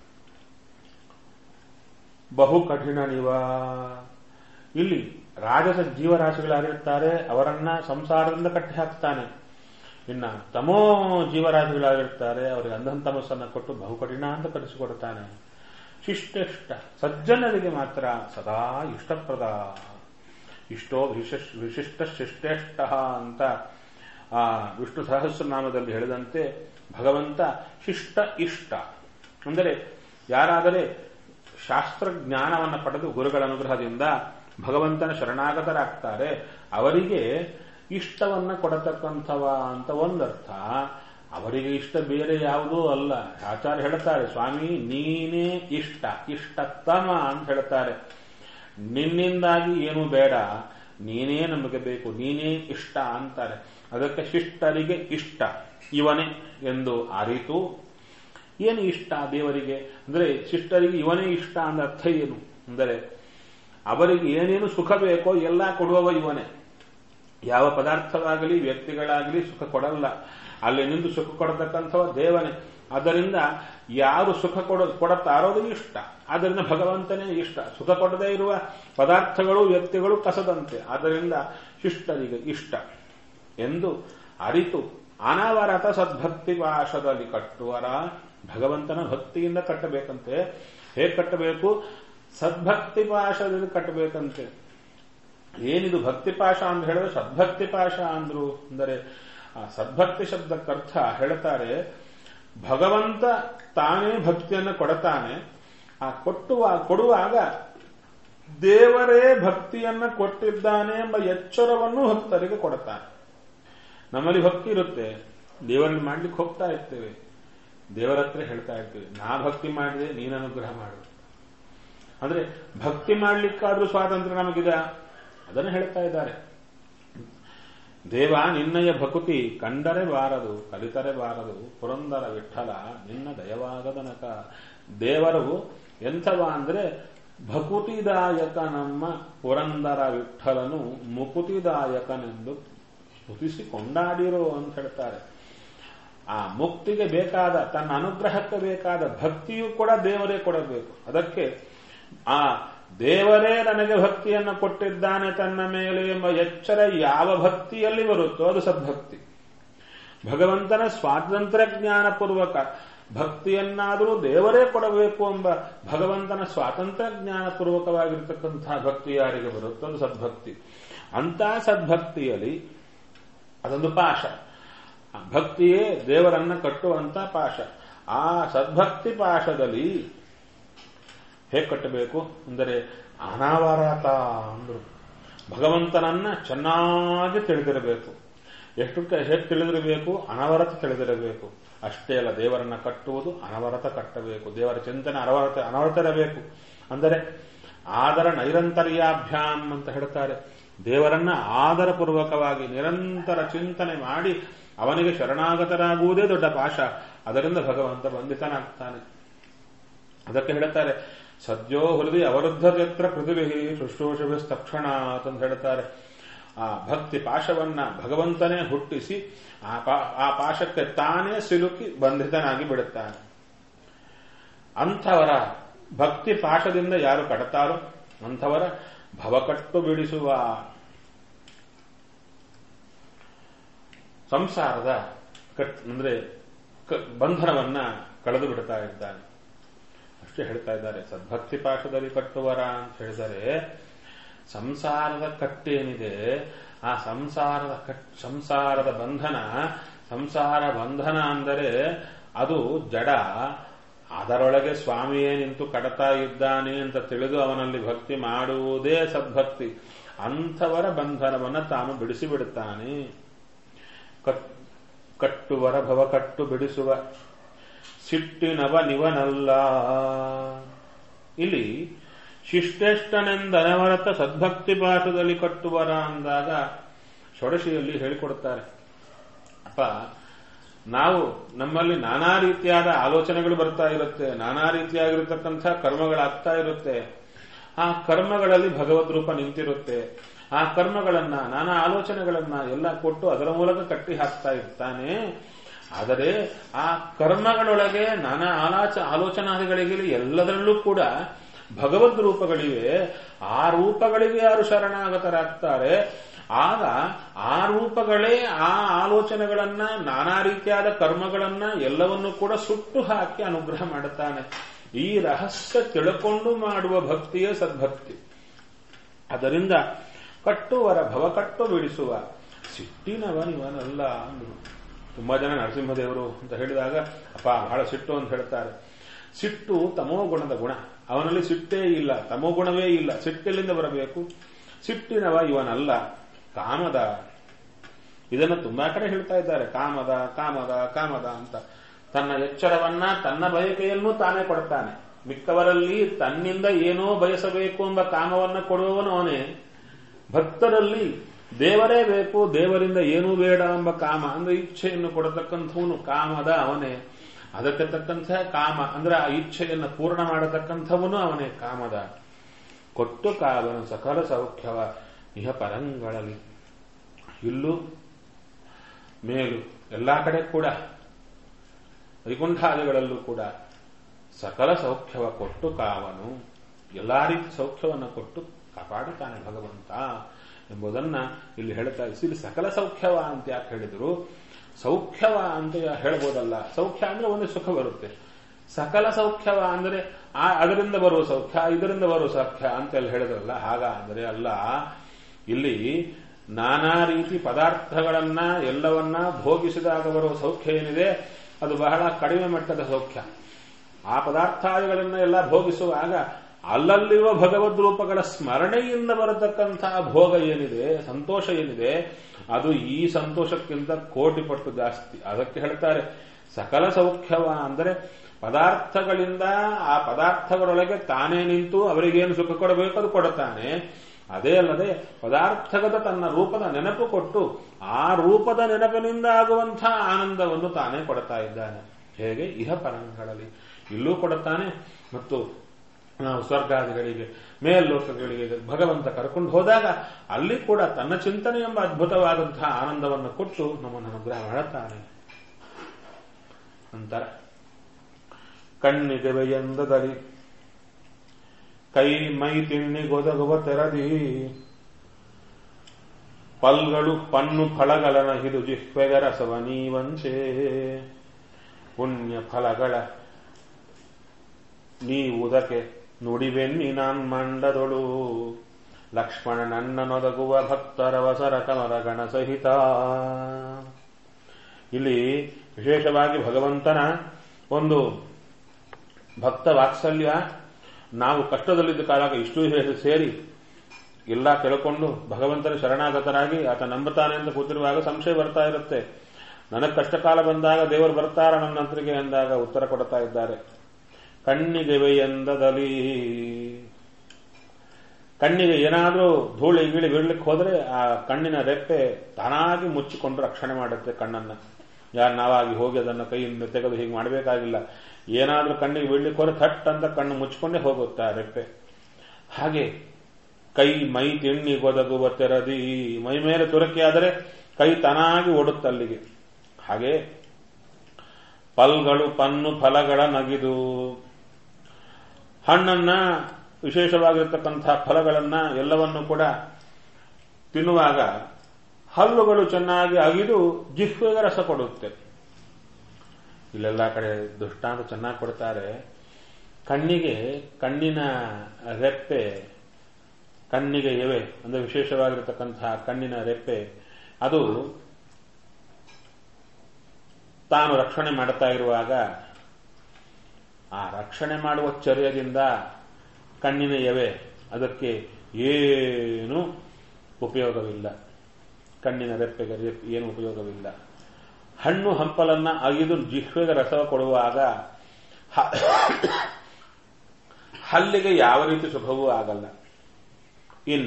ಬಹು ಕಠಿಣ ನಿವ ಇಲ್ಲಿ ರಾಜಸ ಜೀವರಾಶಿಗಳಾಗಿರ್ತಾರೆ ಅವರನ್ನ ಸಂಸಾರದಿಂದ ಕಟ್ಟಿ ಹಾಕ್ತಾನೆ ಇನ್ನ ತಮೋ ಜೀವರಾಶಿಗಳಾಗಿರ್ತಾರೆ ಅವರಿಗೆ ಅಂಧನ್ ತಮಸ್ಸನ್ನು ಕೊಟ್ಟು ಬಹು ಕಠಿಣ ಅಂತ ಕರೆಸಿಕೊಡ್ತಾನೆ ಶಿಷ್ಟೇಷ್ಟ ಸಜ್ಜನರಿಗೆ ಮಾತ್ರ ಸದಾ ಇಷ್ಟಪ್ರದ ಇಷ್ಟೋ ವಿಶಿಷ್ಟ ಶಿಷ್ಟೇಷ್ಟ ಅಂತ ಆ ವಿಷ್ಣು ಸಹಸ್ರನಾಮದಲ್ಲಿ ಹೇಳಿದಂತೆ ಭಗವಂತ ಶಿಷ್ಟ ಇಷ್ಟ ಅಂದರೆ ಯಾರಾದರೆ ಶಾಸ್ತ್ರಜ್ಞಾನವನ್ನು ಪಡೆದು ಗುರುಗಳ ಅನುಗ್ರಹದಿಂದ ಭಗವಂತನ ಶರಣಾಗತರಾಗ್ತಾರೆ ಅವರಿಗೆ ಇಷ್ಟವನ್ನ ಕೊಡತಕ್ಕಂಥವ ಅಂತ ಒಂದರ್ಥ ಅವರಿಗೆ ಇಷ್ಟ ಬೇರೆ ಯಾವುದೂ ಅಲ್ಲ ಆಚಾರ್ಯ ಹೇಳ್ತಾರೆ ಸ್ವಾಮಿ ನೀನೇ ಇಷ್ಟ ಇಷ್ಟತಮ ಅಂತ ಹೇಳ್ತಾರೆ ನಿನ್ನಿಂದಾಗಿ ಏನು ಬೇಡ ನೀನೇ ನಮಗೆ ಬೇಕು ನೀನೇ ಇಷ್ಟ ಅಂತಾರೆ ಅದಕ್ಕೆ ಶಿಷ್ಟರಿಗೆ ಇಷ್ಟ ಇವನೇ ಎಂದು ಅರಿತು ಏನು ಇಷ್ಟ ದೇವರಿಗೆ ಅಂದರೆ ಶಿಷ್ಟರಿಗೆ ಇವನೇ ಇಷ್ಟ ಅಂದ ಅರ್ಥ ಏನು ಅಂದರೆ ಅವರಿಗೆ ಏನೇನು ಸುಖ ಬೇಕೋ ಎಲ್ಲ ಕೊಡುವವ ಇವನೇ ಯಾವ ಪದಾರ್ಥವಾಗಲಿ ವ್ಯಕ್ತಿಗಳಾಗಲಿ ಸುಖ ಕೊಡಲ್ಲ ಅಲ್ಲಿ ನಿಂತು ಸುಖ ಕೊಡತಕ್ಕಂಥವ ದೇವನೇ ಆದ್ದರಿಂದ ಯಾರು ಸುಖ ಕೊಡ ಕೊಡುತ್ತಾರೋ ಅದು ಇಷ್ಟ ಆದ್ದರಿಂದ ಭಗವಂತನೇ ಇಷ್ಟ ಸುಖ ಕೊಡದೇ ಇರುವ ಪದಾರ್ಥಗಳು ವ್ಯಕ್ತಿಗಳು ಕಸದಂತೆ ಆದ್ದರಿಂದ ಶಿಷ್ಟರಿಗೆ ಇಷ್ಟ ಎಂದು ಅರಿತು ಅನವರತ ಸದ್ಭಕ್ತಿ ಪಾಶದಲ್ಲಿ ಕಟ್ಟುವರ ಭಗವಂತನ ಭಕ್ತಿಯಿಂದ ಕಟ್ಟಬೇಕಂತೆ ಹೇಗೆ ಕಟ್ಟಬೇಕು ಸದ್ಭಕ್ತಿ ಪಾಶದಲ್ಲಿ ಕಟ್ಟಬೇಕಂತೆ ಏನಿದು ಭಕ್ತಿ ಪಾಶ ಅಂತ ಹೇಳಿದ್ರೆ ಸದ್ಭಕ್ತಿ ಪಾಶ ಅಂದ್ರು ಅಂದರೆ ಆ ಸದ್ಭಕ್ತಿ ಶಬ್ದಕ್ಕರ್ಥ ಹೇಳ್ತಾರೆ ಭಗವಂತ ತಾನೇ ಭಕ್ತಿಯನ್ನು ಕೊಡತಾನೆ ಆ ಕೊಟ್ಟುವ ಕೊಡುವಾಗ ದೇವರೇ ಭಕ್ತಿಯನ್ನ ಕೊಟ್ಟಿದ್ದಾನೆ ಎಂಬ ಎಚ್ಚರವನ್ನು ಭಕ್ತರಿಗೆ ಕೊಡುತ್ತಾನೆ ನಮ್ಮಲ್ಲಿ ಭಕ್ತಿ ಇರುತ್ತೆ ದೇವರಲ್ಲಿ ಮಾಡ್ಲಿಕ್ಕೆ ಹೋಗ್ತಾ ಇರ್ತೇವೆ ದೇವರ ಹತ್ರ ಹೇಳ್ತಾ ಇರ್ತೀವಿ ನಾ ಭಕ್ತಿ ಮಾಡಿದೆ ನೀನು ಅನುಗ್ರಹ ಮಾಡು ಅಂದ್ರೆ ಭಕ್ತಿ ಮಾಡ್ಲಿಕ್ಕಾದ್ರೂ ಸ್ವಾತಂತ್ರ್ಯ ನಮಗಿದೆ ಅದನ್ನು ಹೇಳ್ತಾ ಇದ್ದಾರೆ ದೇವ ನಿನ್ನಯ ಭಕುತಿ ಕಂಡರೆ ಬಾರದು ಕಲಿತರೆ ಬಾರದು ಪುರಂದರ ವಿಠಲ ನಿನ್ನ ದಯವಾಗದನಕ ದೇವರು ಎಂಥವ ಅಂದ್ರೆ ಭಕುತಿದಾಯಕ ನಮ್ಮ ಪುರಂದರ ವಿಠಲನು ಮುಕುತಿದಾಯಕನೆಂದು ಸ್ತುತಿಸಿ ಕೊಂಡಾಡಿರೋ ಅಂತ ಹೇಳ್ತಾರೆ ಆ ಮುಕ್ತಿಗೆ ಬೇಕಾದ ತನ್ನ ಅನುಗ್ರಹಕ್ಕೆ ಬೇಕಾದ ಭಕ್ತಿಯೂ ಕೂಡ ದೇವರೇ ಕೊಡಬೇಕು ಅದಕ್ಕೆ ಆ ದೇವರೇ ನನಗೆ ಭಕ್ತಿಯನ್ನು ಕೊಟ್ಟಿದ್ದಾನೆ ತನ್ನ ಮೇಲೆ ಎಂಬ ಎಚ್ಚರ ಯಾವ ಭಕ್ತಿಯಲ್ಲಿ ಬರುತ್ತೋ ಅದು ಸದ್ಭಕ್ತಿ ಭಗವಂತನ ಸ್ವಾತಂತ್ರ್ಯ ಜ್ಞಾನಪೂರ್ವಕ ಭಕ್ತಿಯನ್ನಾದರೂ ದೇವರೇ ಕೊಡಬೇಕು ಎಂಬ ಭಗವಂತನ ಸ್ವಾತಂತ್ರ್ಯ ಜ್ಞಾನಪೂರ್ವಕವಾಗಿರ್ತಕ್ಕಂತಹ ಭಕ್ತಿ ಯಾರಿಗೆ ಬರುತ್ತೋ ಅದು ಸದ್ಭಕ್ತಿ ಅಂತ ಸದ್ಭಕ್ತಿಯಲ್ಲಿ ಅದೊಂದು ಪಾಶ ಭಕ್ತಿಯೇ ದೇವರನ್ನ ಕಟ್ಟುವಂತ ಪಾಶ ಆ ಸದ್ಭಕ್ತಿ ಪಾಶದಲ್ಲಿ ಹೇಗೆ ಕಟ್ಟಬೇಕು ಅಂದರೆ ಅನಾವರತ ಅಂದ್ರು ಭಗವಂತನನ್ನ ಚೆನ್ನಾಗಿ ತಿಳಿದಿರಬೇಕು ಎಷ್ಟು ಹೇಗೆ ತಿಳಿದಿರಬೇಕು ಅನವರತ ತಿಳಿದಿರಬೇಕು ಅಷ್ಟೇ ಅಲ್ಲ ದೇವರನ್ನ ಕಟ್ಟುವುದು ಅನವರತ ಕಟ್ಟಬೇಕು ದೇವರ ಚಿಂತನೆ ಅನವರತ ಅನವರತ ಇರಬೇಕು ಅಂದರೆ ಆದರ ನೈರಂತರ್ಯಾಭ್ಯಾಮ್ ಅಂತ ಹೇಳ್ತಾರೆ ದೇವರನ್ನ ಆದರಪೂರ್ವಕವಾಗಿ ನಿರಂತರ ಚಿಂತನೆ ಮಾಡಿ ಅವನಿಗೆ ಶರಣಾಗತರಾಗುವುದೇ ದೊಡ್ಡ ಪಾಶ ಅದರಿಂದ ಭಗವಂತ ಬಂಧಿತನಾಗ್ತಾನೆ ಅದಕ್ಕೆ ಹೇಳ್ತಾರೆ ಸದ್ಯೋ ಹೃದಯ ಅವರುದ್ಧತೆತ್ರ ಪೃಥಿವಿ ಶುಶ್ರೂಷಭಿಸ್ತಕ್ಷಣ ಅಂತ ಹೇಳ್ತಾರೆ ಆ ಭಕ್ತಿ ಪಾಶವನ್ನ ಭಗವಂತನೇ ಹುಟ್ಟಿಸಿ ಆ ಆ ಪಾಶಕ್ಕೆ ತಾನೇ ಸಿಲುಕಿ ಬಂಧಿತನಾಗಿ ಬಿಡುತ್ತಾನೆ ಅಂಥವರ ಭಕ್ತಿ ಪಾಶದಿಂದ ಯಾರು ಕಡತಾರೋ ಅಂಥವರ ಭವಕಟ್ಟು ಬಿಡಿಸುವ ಸಂಸಾರದ ಕಟ್ ಅಂದ್ರೆ ಬಂಧನವನ್ನ ಕಳೆದು ಬಿಡ್ತಾ ಇದ್ದಾನೆ ಅಷ್ಟೇ ಹೇಳ್ತಾ ಇದ್ದಾರೆ ಸದ್ಭಕ್ತಿ ಪಾಶದಲ್ಲಿ ಕಟ್ಟುವರ ಅಂತ ಹೇಳಿದರೆ ಸಂಸಾರದ ಕಟ್ಟೇನಿದೆ ಆ ಸಂಸಾರದ ಕಟ್ ಸಂಸಾರದ ಬಂಧನ ಸಂಸಾರ ಬಂಧನ ಅಂದರೆ ಅದು ಜಡ ಅದರೊಳಗೆ ಸ್ವಾಮಿಯೇ ನಿಂತು ಕಡತಾ ಇದ್ದಾನೆ ಅಂತ ತಿಳಿದು ಅವನಲ್ಲಿ ಭಕ್ತಿ ಮಾಡುವುದೇ ಸದ್ಭಕ್ತಿ ಅಂಥವರ ಬಂಧನವನ್ನ ತಾನು ಬಿಡಿಸಿ ಬಿಡುತ್ತಾನೆ ಕಟ್ಟುವರ ಭವ ಕಟ್ಟು ಬಿಡಿಸುವ ಸಿಟ್ಟಿನವ ನಿವನಲ್ಲ ಇಲ್ಲಿ ಶಿಷ್ಟೇಷ್ಟನೆಂದನವರತ ಸದ್ಭಕ್ತಿ ಪಾಠದಲ್ಲಿ ಕಟ್ಟುವರ ಅಂದಾಗ ಷೋಡಶಿಯಲ್ಲಿ ಹೇಳಿಕೊಡುತ್ತಾರೆ ಅಪ್ಪ ನಾವು ನಮ್ಮಲ್ಲಿ ನಾನಾ ರೀತಿಯಾದ ಆಲೋಚನೆಗಳು ಬರ್ತಾ ಇರುತ್ತೆ ನಾನಾ ರೀತಿಯಾಗಿರತಕ್ಕಂಥ ಕರ್ಮಗಳಾಗ್ತಾ ಇರುತ್ತೆ ಆ ಕರ್ಮಗಳಲ್ಲಿ ಭಗವದ್ ರೂಪ ನಿಂತಿರುತ್ತೆ ಆ ಕರ್ಮಗಳನ್ನ ನಾನಾ ಆಲೋಚನೆಗಳನ್ನ ಎಲ್ಲ ಕೊಟ್ಟು ಅದರ ಮೂಲಕ ಕಟ್ಟಿ ಹಾಕ್ತಾ ಇರ್ತಾನೆ ಆದರೆ ಆ ಕರ್ಮಗಳೊಳಗೆ ನಾನಾ ಆಲಾಚ ಆಲೋಚನಾದಿಗಳಿಗೆ ಎಲ್ಲದರಲ್ಲೂ ಕೂಡ ಭಗವದ್ ರೂಪಗಳಿವೆ ಆ ರೂಪಗಳಿಗೆ ಯಾರು ಶರಣಾಗತರಾಗ್ತಾರೆ ಆಗ ಆ ರೂಪಗಳೇ ಆ ಆಲೋಚನೆಗಳನ್ನ ನಾನಾ ರೀತಿಯಾದ ಕರ್ಮಗಳನ್ನ ಎಲ್ಲವನ್ನೂ ಕೂಡ ಸುಟ್ಟು ಹಾಕಿ ಅನುಗ್ರಹ ಮಾಡುತ್ತಾನೆ ಈ ರಹಸ್ಯ ತಿಳ್ಕೊಂಡು ಮಾಡುವ ಭಕ್ತಿಯೇ ಸದ್ಭಕ್ತಿ ಅದರಿಂದ ಕಟ್ಟುವರ ಭವ ಕಟ್ಟು ಬಿಡಿಸುವ ಸಿಟ್ಟಿನವನಿವನಲ್ಲ ಅಂದ್ರು ತುಂಬಾ ಜನ ನರಸಿಂಹದೇವರು ಅಂತ ಹೇಳಿದಾಗ ಅಪ್ಪ ಬಹಳ ಸಿಟ್ಟು ಅಂತ ಹೇಳ್ತಾರೆ ಸಿಟ್ಟು ತಮೋ ಗುಣದ ಗುಣ ಅವನಲ್ಲಿ ಸಿಟ್ಟೇ ಇಲ್ಲ ತಮೋ ಗುಣವೇ ಇಲ್ಲ ಸಿಟ್ಟೆಲ್ಲಿಂದ ಬರಬೇಕು ಸಿಟ್ಟಿನವ ಇವನಲ್ಲ ಕಾಮದ ಇದನ್ನು ತುಂಬಾ ಕಡೆ ಹೇಳ್ತಾ ಇದ್ದಾರೆ ಕಾಮದ ಕಾಮದ ಕಾಮದ ಅಂತ ತನ್ನ ಎಚ್ಚರವನ್ನ ತನ್ನ ಬಯಕೆಯನ್ನು ತಾನೇ ಕೊಡ್ತಾನೆ ಮಿಕ್ಕವರಲ್ಲಿ ತನ್ನಿಂದ ಏನೋ ಬಯಸಬೇಕು ಎಂಬ ಕಾಮವನ್ನ ಕೊಡುವವನು ಅವನೇ ಭಕ್ತರಲ್ಲಿ ದೇವರೇ ಬೇಕು ದೇವರಿಂದ ಏನೂ ಬೇಡ ಎಂಬ ಕಾಮ ಅಂದ್ರೆ ಇಚ್ಛೆಯನ್ನು ಕೊಡತಕ್ಕಂಥವನು ಕಾಮದ ಅವನೇ ಅದಕ್ಕೆ ತಕ್ಕಂಥ ಕಾಮ ಅಂದ್ರೆ ಆ ಇಚ್ಛೆಯನ್ನು ಪೂರ್ಣ ಮಾಡತಕ್ಕಂಥವನು ಅವನೇ ಕಾಮದ ಕೊಟ್ಟು ಕಾವನು ಸಕಲ ಸೌಖ್ಯವ ಇಹ ಪರಂಗಳಲ್ಲಿ ಇಲ್ಲೂ ಮೇಲು ಎಲ್ಲಾ ಕಡೆ ಕೂಡ ವೈಕುಂಠಾದಿಗಳಲ್ಲೂ ಕೂಡ ಸಕಲ ಸೌಖ್ಯವ ಕೊಟ್ಟು ಕಾವನು ಎಲ್ಲಾ ರೀತಿ ಸೌಖ್ಯವನ್ನು ಕೊಟ್ಟು ಕಾಪಾಡುತ್ತಾನೆ ಭಗವಂತ ಎಂಬುದನ್ನ ಇಲ್ಲಿ ಹೇಳ್ತಾ ಇಲ್ಲಿ ಸಕಲ ಸೌಖ್ಯವ ಅಂತ ಯಾಕೆ ಹೇಳಿದ್ರು ಸೌಖ್ಯವ ಅಂತ ಹೇಳ್ಬೋದಲ್ಲ ಸೌಖ್ಯ ಅಂದ್ರೆ ಒಂದು ಸುಖ ಬರುತ್ತೆ ಸಕಲ ಸೌಖ್ಯವ ಅಂದ್ರೆ ಆ ಅದರಿಂದ ಬರುವ ಸೌಖ್ಯ ಇದರಿಂದ ಬರುವ ಸೌಖ್ಯ ಅಂತೆಲ್ಲ ಹೇಳಿದ್ರಲ್ಲ ಹಾಗ ಅಂದ್ರೆ ಅಲ್ಲ ಇಲ್ಲಿ ನಾನಾ ರೀತಿ ಪದಾರ್ಥಗಳನ್ನ ಎಲ್ಲವನ್ನ ಭೋಗಿಸಿದಾಗ ಬರುವ ಸೌಖ್ಯ ಏನಿದೆ ಅದು ಬಹಳ ಕಡಿಮೆ ಮಟ್ಟದ ಸೌಖ್ಯ ಆ ಪದಾರ್ಥಾದಿಗಳನ್ನ ಎಲ್ಲ ಭೋಗಿಸುವಾಗ ಅಲ್ಲಲ್ಲಿರುವ ಭಗವದ್ ರೂಪಗಳ ಸ್ಮರಣೆಯಿಂದ ಬರತಕ್ಕಂತಹ ಭೋಗ ಏನಿದೆ ಸಂತೋಷ ಏನಿದೆ ಅದು ಈ ಸಂತೋಷಕ್ಕಿಂತ ಕೋಟಿ ಪಟ್ಟು ಜಾಸ್ತಿ ಅದಕ್ಕೆ ಹೇಳ್ತಾರೆ ಸಕಲ ಸೌಖ್ಯವ ಅಂದರೆ ಪದಾರ್ಥಗಳಿಂದ ಆ ಪದಾರ್ಥಗಳೊಳಗೆ ತಾನೇ ನಿಂತು ಅವರಿಗೇನು ಸುಖ ಕೊಡಬೇಕು ಅದು ಕೊಡುತ್ತಾನೆ ಅದೇ ಅಲ್ಲದೆ ಪದಾರ್ಥಗದ ತನ್ನ ರೂಪದ ನೆನಪು ಕೊಟ್ಟು ಆ ರೂಪದ ನೆನಪಿನಿಂದ ಆಗುವಂತಹ ಆನಂದವನ್ನು ತಾನೇ ಕೊಡ್ತಾ ಇದ್ದಾನೆ ಹೇಗೆ ಇಹ ಪರಂಗಳಲ್ಲಿ ಇಲ್ಲೂ ಕೊಡುತ್ತಾನೆ ಮತ್ತು ನಾವು ಸ್ವರ್ಗಾದಿಗಳಿಗೆ ಮೇಲ್ಲೋಕಗಳಿಗೆ ಭಗವಂತ ಕರ್ಕೊಂಡು ಹೋದಾಗ ಅಲ್ಲಿ ಕೂಡ ತನ್ನ ಚಿಂತನೆ ಎಂಬ ಅದ್ಭುತವಾದಂತಹ ಆನಂದವನ್ನು ಕೊಟ್ಟು ನಮ್ಮನ್ನು ಅನುಗ್ರಹ ಮಾಡುತ್ತಾನೆ ನಂತರ ಕಣ್ಣಿಗೆವೆಯೆಂದದಲ್ಲಿ ಕೈ ಮೈ ತಿಣ್ಣಿಗೊದಗುವ ತೆರದಿ ಪಲ್ಗಳು ಪನ್ನು ಫಳಗಳನ ಹಿದು ಜಿಹ್ವೆಗ ರಸವ ನೀವಂಚೆ ಪುಣ್ಯ ಫಲಗಳ ನೀವುದಕ್ಕೆ ನುಡಿವೆನ್ನಿ ನಾನ್ ಮಂಡದೊಳು ಲಕ್ಷ್ಮಣ ನನ್ನನೊದಗುವ ಭಕ್ತರವಸರ ಕಮರಗಣ ಸಹಿತ ಇಲ್ಲಿ ವಿಶೇಷವಾಗಿ ಭಗವಂತನ ಒಂದು ಭಕ್ತ ವಾತ್ಸಲ್ಯ ನಾವು ಕಷ್ಟದಲ್ಲಿದ್ದ ಕಾಲಾಗ ಇಷ್ಟು ಸೇರಿ ಎಲ್ಲ ತಿಳ್ಕೊಂಡು ಭಗವಂತನ ಶರಣಾಗತರಾಗಿ ಆತ ನಂಬುತ್ತಾನೆ ಅಂತ ಕೂತಿರುವಾಗ ಸಂಶಯ ಬರ್ತಾ ಇರುತ್ತೆ ನನಗೆ ಕಷ್ಟ ಕಾಲ ಬಂದಾಗ ದೇವರು ಬರ್ತಾರ ನನ್ನ ಹತ್ರಿಗೆ ಎಂದಾಗ ಉತ್ತರ ಕೊಡ್ತಾ ಇದ್ದಾರೆ ಕಣ್ಣಿಗೆ ಎಂದದಲ್ಲಿ ಕಣ್ಣಿಗೆ ಏನಾದರೂ ಧೂಳಿ ಗೀಳಿ ಬೀಳ್ಲಿಕ್ಕೆ ಹೋದ್ರೆ ಆ ಕಣ್ಣಿನ ರೆಪ್ಪೆ ತಾನಾಗಿ ಮುಚ್ಚಿಕೊಂಡು ರಕ್ಷಣೆ ಮಾಡುತ್ತೆ ಕಣ್ಣನ್ನ ಯಾರು ನಾವಾಗಿ ಹೋಗಿ ಅದನ್ನು ಕೈಯಿಂದ ತೆಗೆದು ಹೀಗೆ ಮಾಡಬೇಕಾಗಿಲ್ಲ ಏನಾದ್ರೂ ಕಣ್ಣಿಗೆ ಬೀಳ್ಲಿಕ್ಕೆ ಹೋದ್ರೆ ಥಟ್ ಅಂತ ಕಣ್ಣು ಮುಚ್ಕೊಂಡೇ ಹೋಗುತ್ತೆ ಆ ರೆಪ್ಪೆ ಹಾಗೆ ಕೈ ಮೈ ತಿಣ್ಣಿ ಗೊದಗುವ ತೆರದಿ ಮೈ ಮೇಲೆ ತುರಕೆ ಆದರೆ ಕೈ ತಾನಾಗಿ ಓಡುತ್ತೆ ಅಲ್ಲಿಗೆ ಹಾಗೆ ಪಲ್ಗಳು ಪನ್ನು ಫಲಗಳ ನಗಿದು ಹಣ್ಣನ್ನ ವಿಶೇಷವಾಗಿರ್ತಕ್ಕಂತಹ ಫಲಗಳನ್ನ ಎಲ್ಲವನ್ನು ಕೂಡ ತಿನ್ನುವಾಗ ಹಲ್ಲುಗಳು ಚೆನ್ನಾಗಿ ಅಗಿದು ಜಿಹ್ವೆಗೆ ರಸ ಕೊಡುತ್ತೆ ಇಲ್ಲೆಲ್ಲ ಕಡೆ ದೃಷ್ಟಾಂತ ಚೆನ್ನಾಗಿ ಕೊಡ್ತಾರೆ ಕಣ್ಣಿಗೆ ಕಣ್ಣಿನ ರೆಪ್ಪೆ ಕಣ್ಣಿಗೆ ಎವೆ ಅಂದ್ರೆ ವಿಶೇಷವಾಗಿರತಕ್ಕಂತಹ ಕಣ್ಣಿನ ರೆಪ್ಪೆ ಅದು ತಾನು ರಕ್ಷಣೆ ಮಾಡುತ್ತಾ ಇರುವಾಗ ಆ ರಕ್ಷಣೆ ಮಾಡುವ ಚರ್ಯದಿಂದ ಕಣ್ಣಿನ ಎವೆ ಅದಕ್ಕೆ ಏನು ಉಪಯೋಗವಿಲ್ಲ ಕಣ್ಣಿನ ರೆಪ್ಪೆಗೆ ಏನು ಉಪಯೋಗವಿಲ್ಲ ಹಣ್ಣು ಹಂಪಲನ್ನ ಅಗಿದು ಜಿಹ್ವೆಗೆ ರಸವ ಕೊಡುವಾಗ ಹಲ್ಲಿಗೆ ಯಾವ ರೀತಿ ಸುಖವೂ ಆಗಲ್ಲ ಇನ್ನ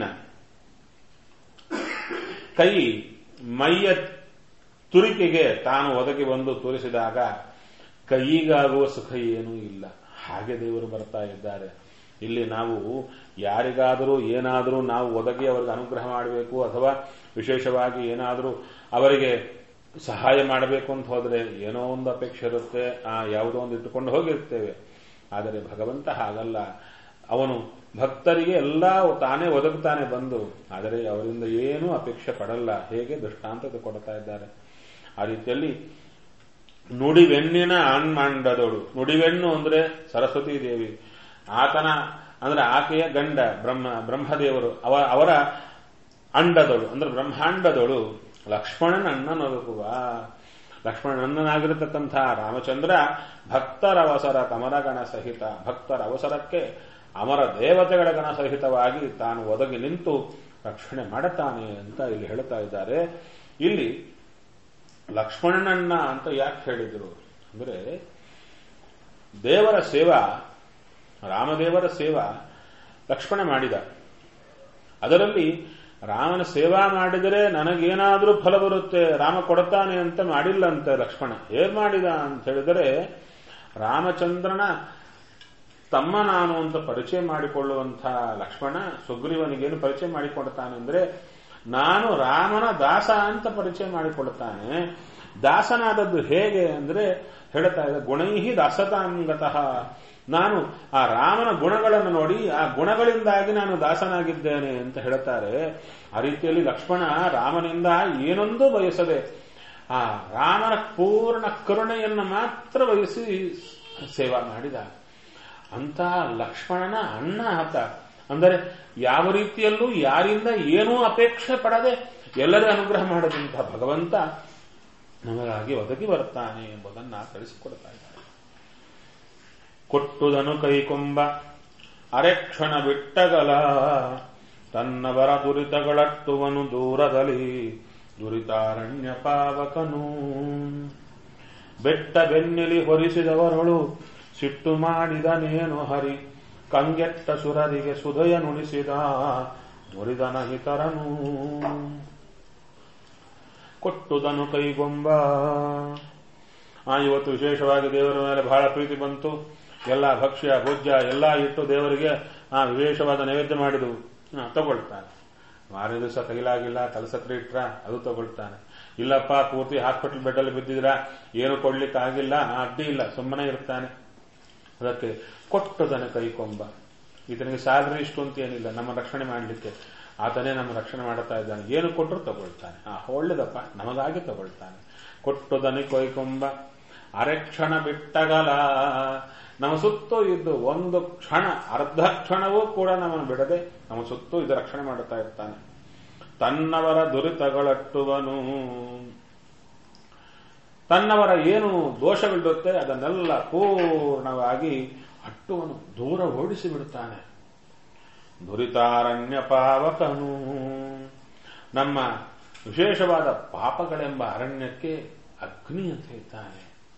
ಕೈ ಮೈಯ ತುರಿಕೆಗೆ ತಾನು ಒದಗಿ ಬಂದು ತೋರಿಸಿದಾಗ ಕೈಗಾಗುವ ಸುಖ ಏನೂ ಇಲ್ಲ ಹಾಗೆ ದೇವರು ಬರ್ತಾ ಇದ್ದಾರೆ ಇಲ್ಲಿ ನಾವು ಯಾರಿಗಾದರೂ ಏನಾದರೂ ನಾವು ಒದಗಿ ಅವರಿಗೆ ಅನುಗ್ರಹ ಮಾಡಬೇಕು ಅಥವಾ ವಿಶೇಷವಾಗಿ ಏನಾದರೂ ಅವರಿಗೆ ಸಹಾಯ ಮಾಡಬೇಕು ಅಂತ ಹೋದರೆ ಏನೋ ಒಂದು ಅಪೇಕ್ಷೆ ಇರುತ್ತೆ ಆ ಯಾವುದೋ ಒಂದು ಇಟ್ಟುಕೊಂಡು ಹೋಗಿರ್ತೇವೆ ಆದರೆ ಭಗವಂತ ಹಾಗಲ್ಲ ಅವನು ಭಕ್ತರಿಗೆ ಎಲ್ಲ ತಾನೇ ಒದಗುತ್ತಾನೆ ಬಂದು ಆದರೆ ಅವರಿಂದ ಏನೂ ಅಪೇಕ್ಷೆ ಪಡಲ್ಲ ಹೇಗೆ ದೃಷ್ಟಾಂತ ಕೊಡ್ತಾ ಇದ್ದಾರೆ ಆ ರೀತಿಯಲ್ಲಿ ನುಡಿವೆಣ್ಣಿನ ಆನ್ಮಾಂಡದೋಳು ನುಡಿವೆಣ್ಣು ಅಂದ್ರೆ ಸರಸ್ವತಿ ದೇವಿ ಆತನ ಅಂದ್ರೆ ಆಕೆಯ ಗಂಡ ಬ್ರಹ್ಮ ಬ್ರಹ್ಮದೇವರು ಅವ ಅವರ ಅಂಡದಳು ಅಂದ್ರೆ ಬ್ರಹ್ಮಾಂಡದಳು ಲಕ್ಷ್ಮಣನ ಅಣ್ಣನೊದಗುವ ಲಕ್ಷ್ಮಣನನ್ನಾಗಿರತಕ್ಕಂತಹ ರಾಮಚಂದ್ರ ಭಕ್ತರ ಅವಸರ ಕಮರಗಣ ಸಹಿತ ಭಕ್ತರ ಅವಸರಕ್ಕೆ ಅಮರ ದೇವತೆಗಳ ಗಣ ಸಹಿತವಾಗಿ ತಾನು ಒದಗಿ ನಿಂತು ರಕ್ಷಣೆ ಮಾಡುತ್ತಾನೆ ಅಂತ ಇಲ್ಲಿ ಹೇಳ್ತಾ ಇದ್ದಾರೆ ಇಲ್ಲಿ ಲಕ್ಷ್ಮಣನನ್ನ ಅಂತ ಯಾಕೆ ಹೇಳಿದ್ರು ಅಂದ್ರೆ ದೇವರ ಸೇವಾ ರಾಮದೇವರ ಸೇವಾ ಲಕ್ಷ್ಮಣ ಮಾಡಿದ ಅದರಲ್ಲಿ ರಾಮನ ಸೇವಾ ಮಾಡಿದರೆ ನನಗೇನಾದರೂ ಫಲ ಬರುತ್ತೆ ರಾಮ ಕೊಡ್ತಾನೆ ಅಂತ ಮಾಡಿಲ್ಲ ಅಂತ ಲಕ್ಷ್ಮಣ ಹೇಗ್ ಮಾಡಿದ ಅಂತ ಹೇಳಿದರೆ ರಾಮಚಂದ್ರನ ತಮ್ಮ ನಾನು ಅಂತ ಪರಿಚಯ ಮಾಡಿಕೊಳ್ಳುವಂಥ ಲಕ್ಷ್ಮಣ ಸುಗ್ರೀವನಿಗೇನು ಪರಿಚಯ ಮಾಡಿಕೊಡ್ತಾನೆ ಅಂದ್ರೆ ನಾನು ರಾಮನ ದಾಸ ಅಂತ ಪರಿಚಯ ಮಾಡಿಕೊಡ್ತಾನೆ ದಾಸನಾದದ್ದು ಹೇಗೆ ಅಂದ್ರೆ ಹೇಳ್ತಾ ಇದೆ ಗುಣೈಹಿ ದಾಸತಾಂಗತಃ ನಾನು ಆ ರಾಮನ ಗುಣಗಳನ್ನು ನೋಡಿ ಆ ಗುಣಗಳಿಂದಾಗಿ ನಾನು ದಾಸನಾಗಿದ್ದೇನೆ ಅಂತ ಹೇಳ್ತಾರೆ ಆ ರೀತಿಯಲ್ಲಿ ಲಕ್ಷ್ಮಣ ರಾಮನಿಂದ ಏನೊಂದು ಬಯಸದೆ ಆ ರಾಮನ ಪೂರ್ಣ ಕರುಣೆಯನ್ನು ಮಾತ್ರ ವಹಿಸಿ ಸೇವಾ ಮಾಡಿದ ಅಂತ ಲಕ್ಷ್ಮಣನ ಅಣ್ಣ ಆತ ಅಂದರೆ ಯಾವ ರೀತಿಯಲ್ಲೂ ಯಾರಿಂದ ಏನೂ ಅಪೇಕ್ಷೆ ಪಡದೆ ಎಲ್ಲರ ಅನುಗ್ರಹ ಮಾಡದಂತಹ ಭಗವಂತ ನಮಗಾಗಿ ಒದಗಿ ಬರ್ತಾನೆ ಎಂಬುದನ್ನ ತಿಳಿಸಿಕೊಡ್ತಾ ಇದ್ದಾರೆ ಕೊಟ್ಟುದನು ಕೈಕೊಂಬ ಅರೆಕ್ಷಣ ಬಿಟ್ಟಗಲ ತನ್ನವರ ದುರಿತಗಳಟ್ಟುವನು ದೂರದಲ್ಲಿ ದುರಿತಾರಣ್ಯ ಪಾವಕನು ಬೆಟ್ಟ ಬೆನ್ನಿಲಿ ಹೊರಿಸಿದವರಳು ಸಿಟ್ಟು ಮಾಡಿದನೇನು ಹರಿ ಕಂಗೆಟ್ಟ ಸುರರಿಗೆ ಸುಧಯ ನುಡಿಸಿದ ನುರಿದನ ಹಿತರನು ಕೊಟ್ಟುದನು ಕೈಗೊಂಬ ಆ ಇವತ್ತು ವಿಶೇಷವಾಗಿ ದೇವರ ಮೇಲೆ ಬಹಳ ಪ್ರೀತಿ ಬಂತು ಎಲ್ಲ ಭಕ್ಷ್ಯ ಭೋಜ್ಯ ಎಲ್ಲ ಇಟ್ಟು ದೇವರಿಗೆ ಆ ವಿಶೇಷವಾದ ನೈವೇದ್ಯ ಮಾಡಿದವು ತಗೊಳ್ತಾನೆ ಮಾರನೇ ದಿವಸ ಕೈಲಾಗಿಲ್ಲ ತಲಸತ್ರೆ ಇಟ್ರ ಅದು ತಗೊಳ್ತಾನೆ ಇಲ್ಲಪ್ಪ ಪೂರ್ತಿ ಹಾಸ್ಪಿಟಲ್ ಬೆಡ್ ಅಲ್ಲಿ ಬಿದ್ದಿದ್ರ ಏನು ಕೊಡ್ಲಿಕ್ಕೆ ಆಗಿಲ್ಲ ಅಡ್ಡಿ ಇಲ್ಲ ಸುಮ್ಮನೆ ಇರ್ತಾನೆ ಅದಕ್ಕೆ ಕೊಟ್ಟದನ ಕೈಕೊಂಬ ಈತನಿಗೆ ಸ್ಯಾಲ್ರಿ ಇಷ್ಟು ಅಂತ ಏನಿಲ್ಲ ನಮ್ಮ ರಕ್ಷಣೆ ಮಾಡಲಿಕ್ಕೆ ಆತನೇ ನಮ್ಮ ರಕ್ಷಣೆ ಮಾಡುತ್ತಾ ಇದ್ದಾನೆ ಏನು ಕೊಟ್ಟರು ತಗೊಳ್ತಾನೆ ಆ ಒಳ್ಳೇದಪ್ಪ ನಮಗಾಗಿ ತಗೊಳ್ತಾನೆ ಕೊಟ್ಟುದನಿ ಕೊಯ್ಕೊಂಬ ಅರೆಕ್ಷಣ ಬಿಟ್ಟಗಲ ನಮ್ಮ ಸುತ್ತೂ ಇದ್ದು ಒಂದು ಕ್ಷಣ ಅರ್ಧ ಕ್ಷಣವೂ ಕೂಡ ನಮ್ಮನ್ನು ಬಿಡದೆ ನಮ್ಮ ಸುತ್ತೂ ಇದು ರಕ್ಷಣೆ ಮಾಡುತ್ತಾ ಇರ್ತಾನೆ ತನ್ನವರ ದುರಿತಗಳಟ್ಟುವನು ತನ್ನವರ ಏನು ದೋಷಗಳಿರುತ್ತೆ ಅದನ್ನೆಲ್ಲ ಪೂರ್ಣವಾಗಿ ಅಟ್ಟುವನು ದೂರ ಓಡಿಸಿ ಬಿಡುತ್ತಾನೆ ದುರಿತಾರಣ್ಯ ಪಾವಕನು ನಮ್ಮ ವಿಶೇಷವಾದ ಪಾಪಗಳೆಂಬ ಅರಣ್ಯಕ್ಕೆ ಅಗ್ನಿ ಅಂತ ಹೇಳ್ತಾನೆ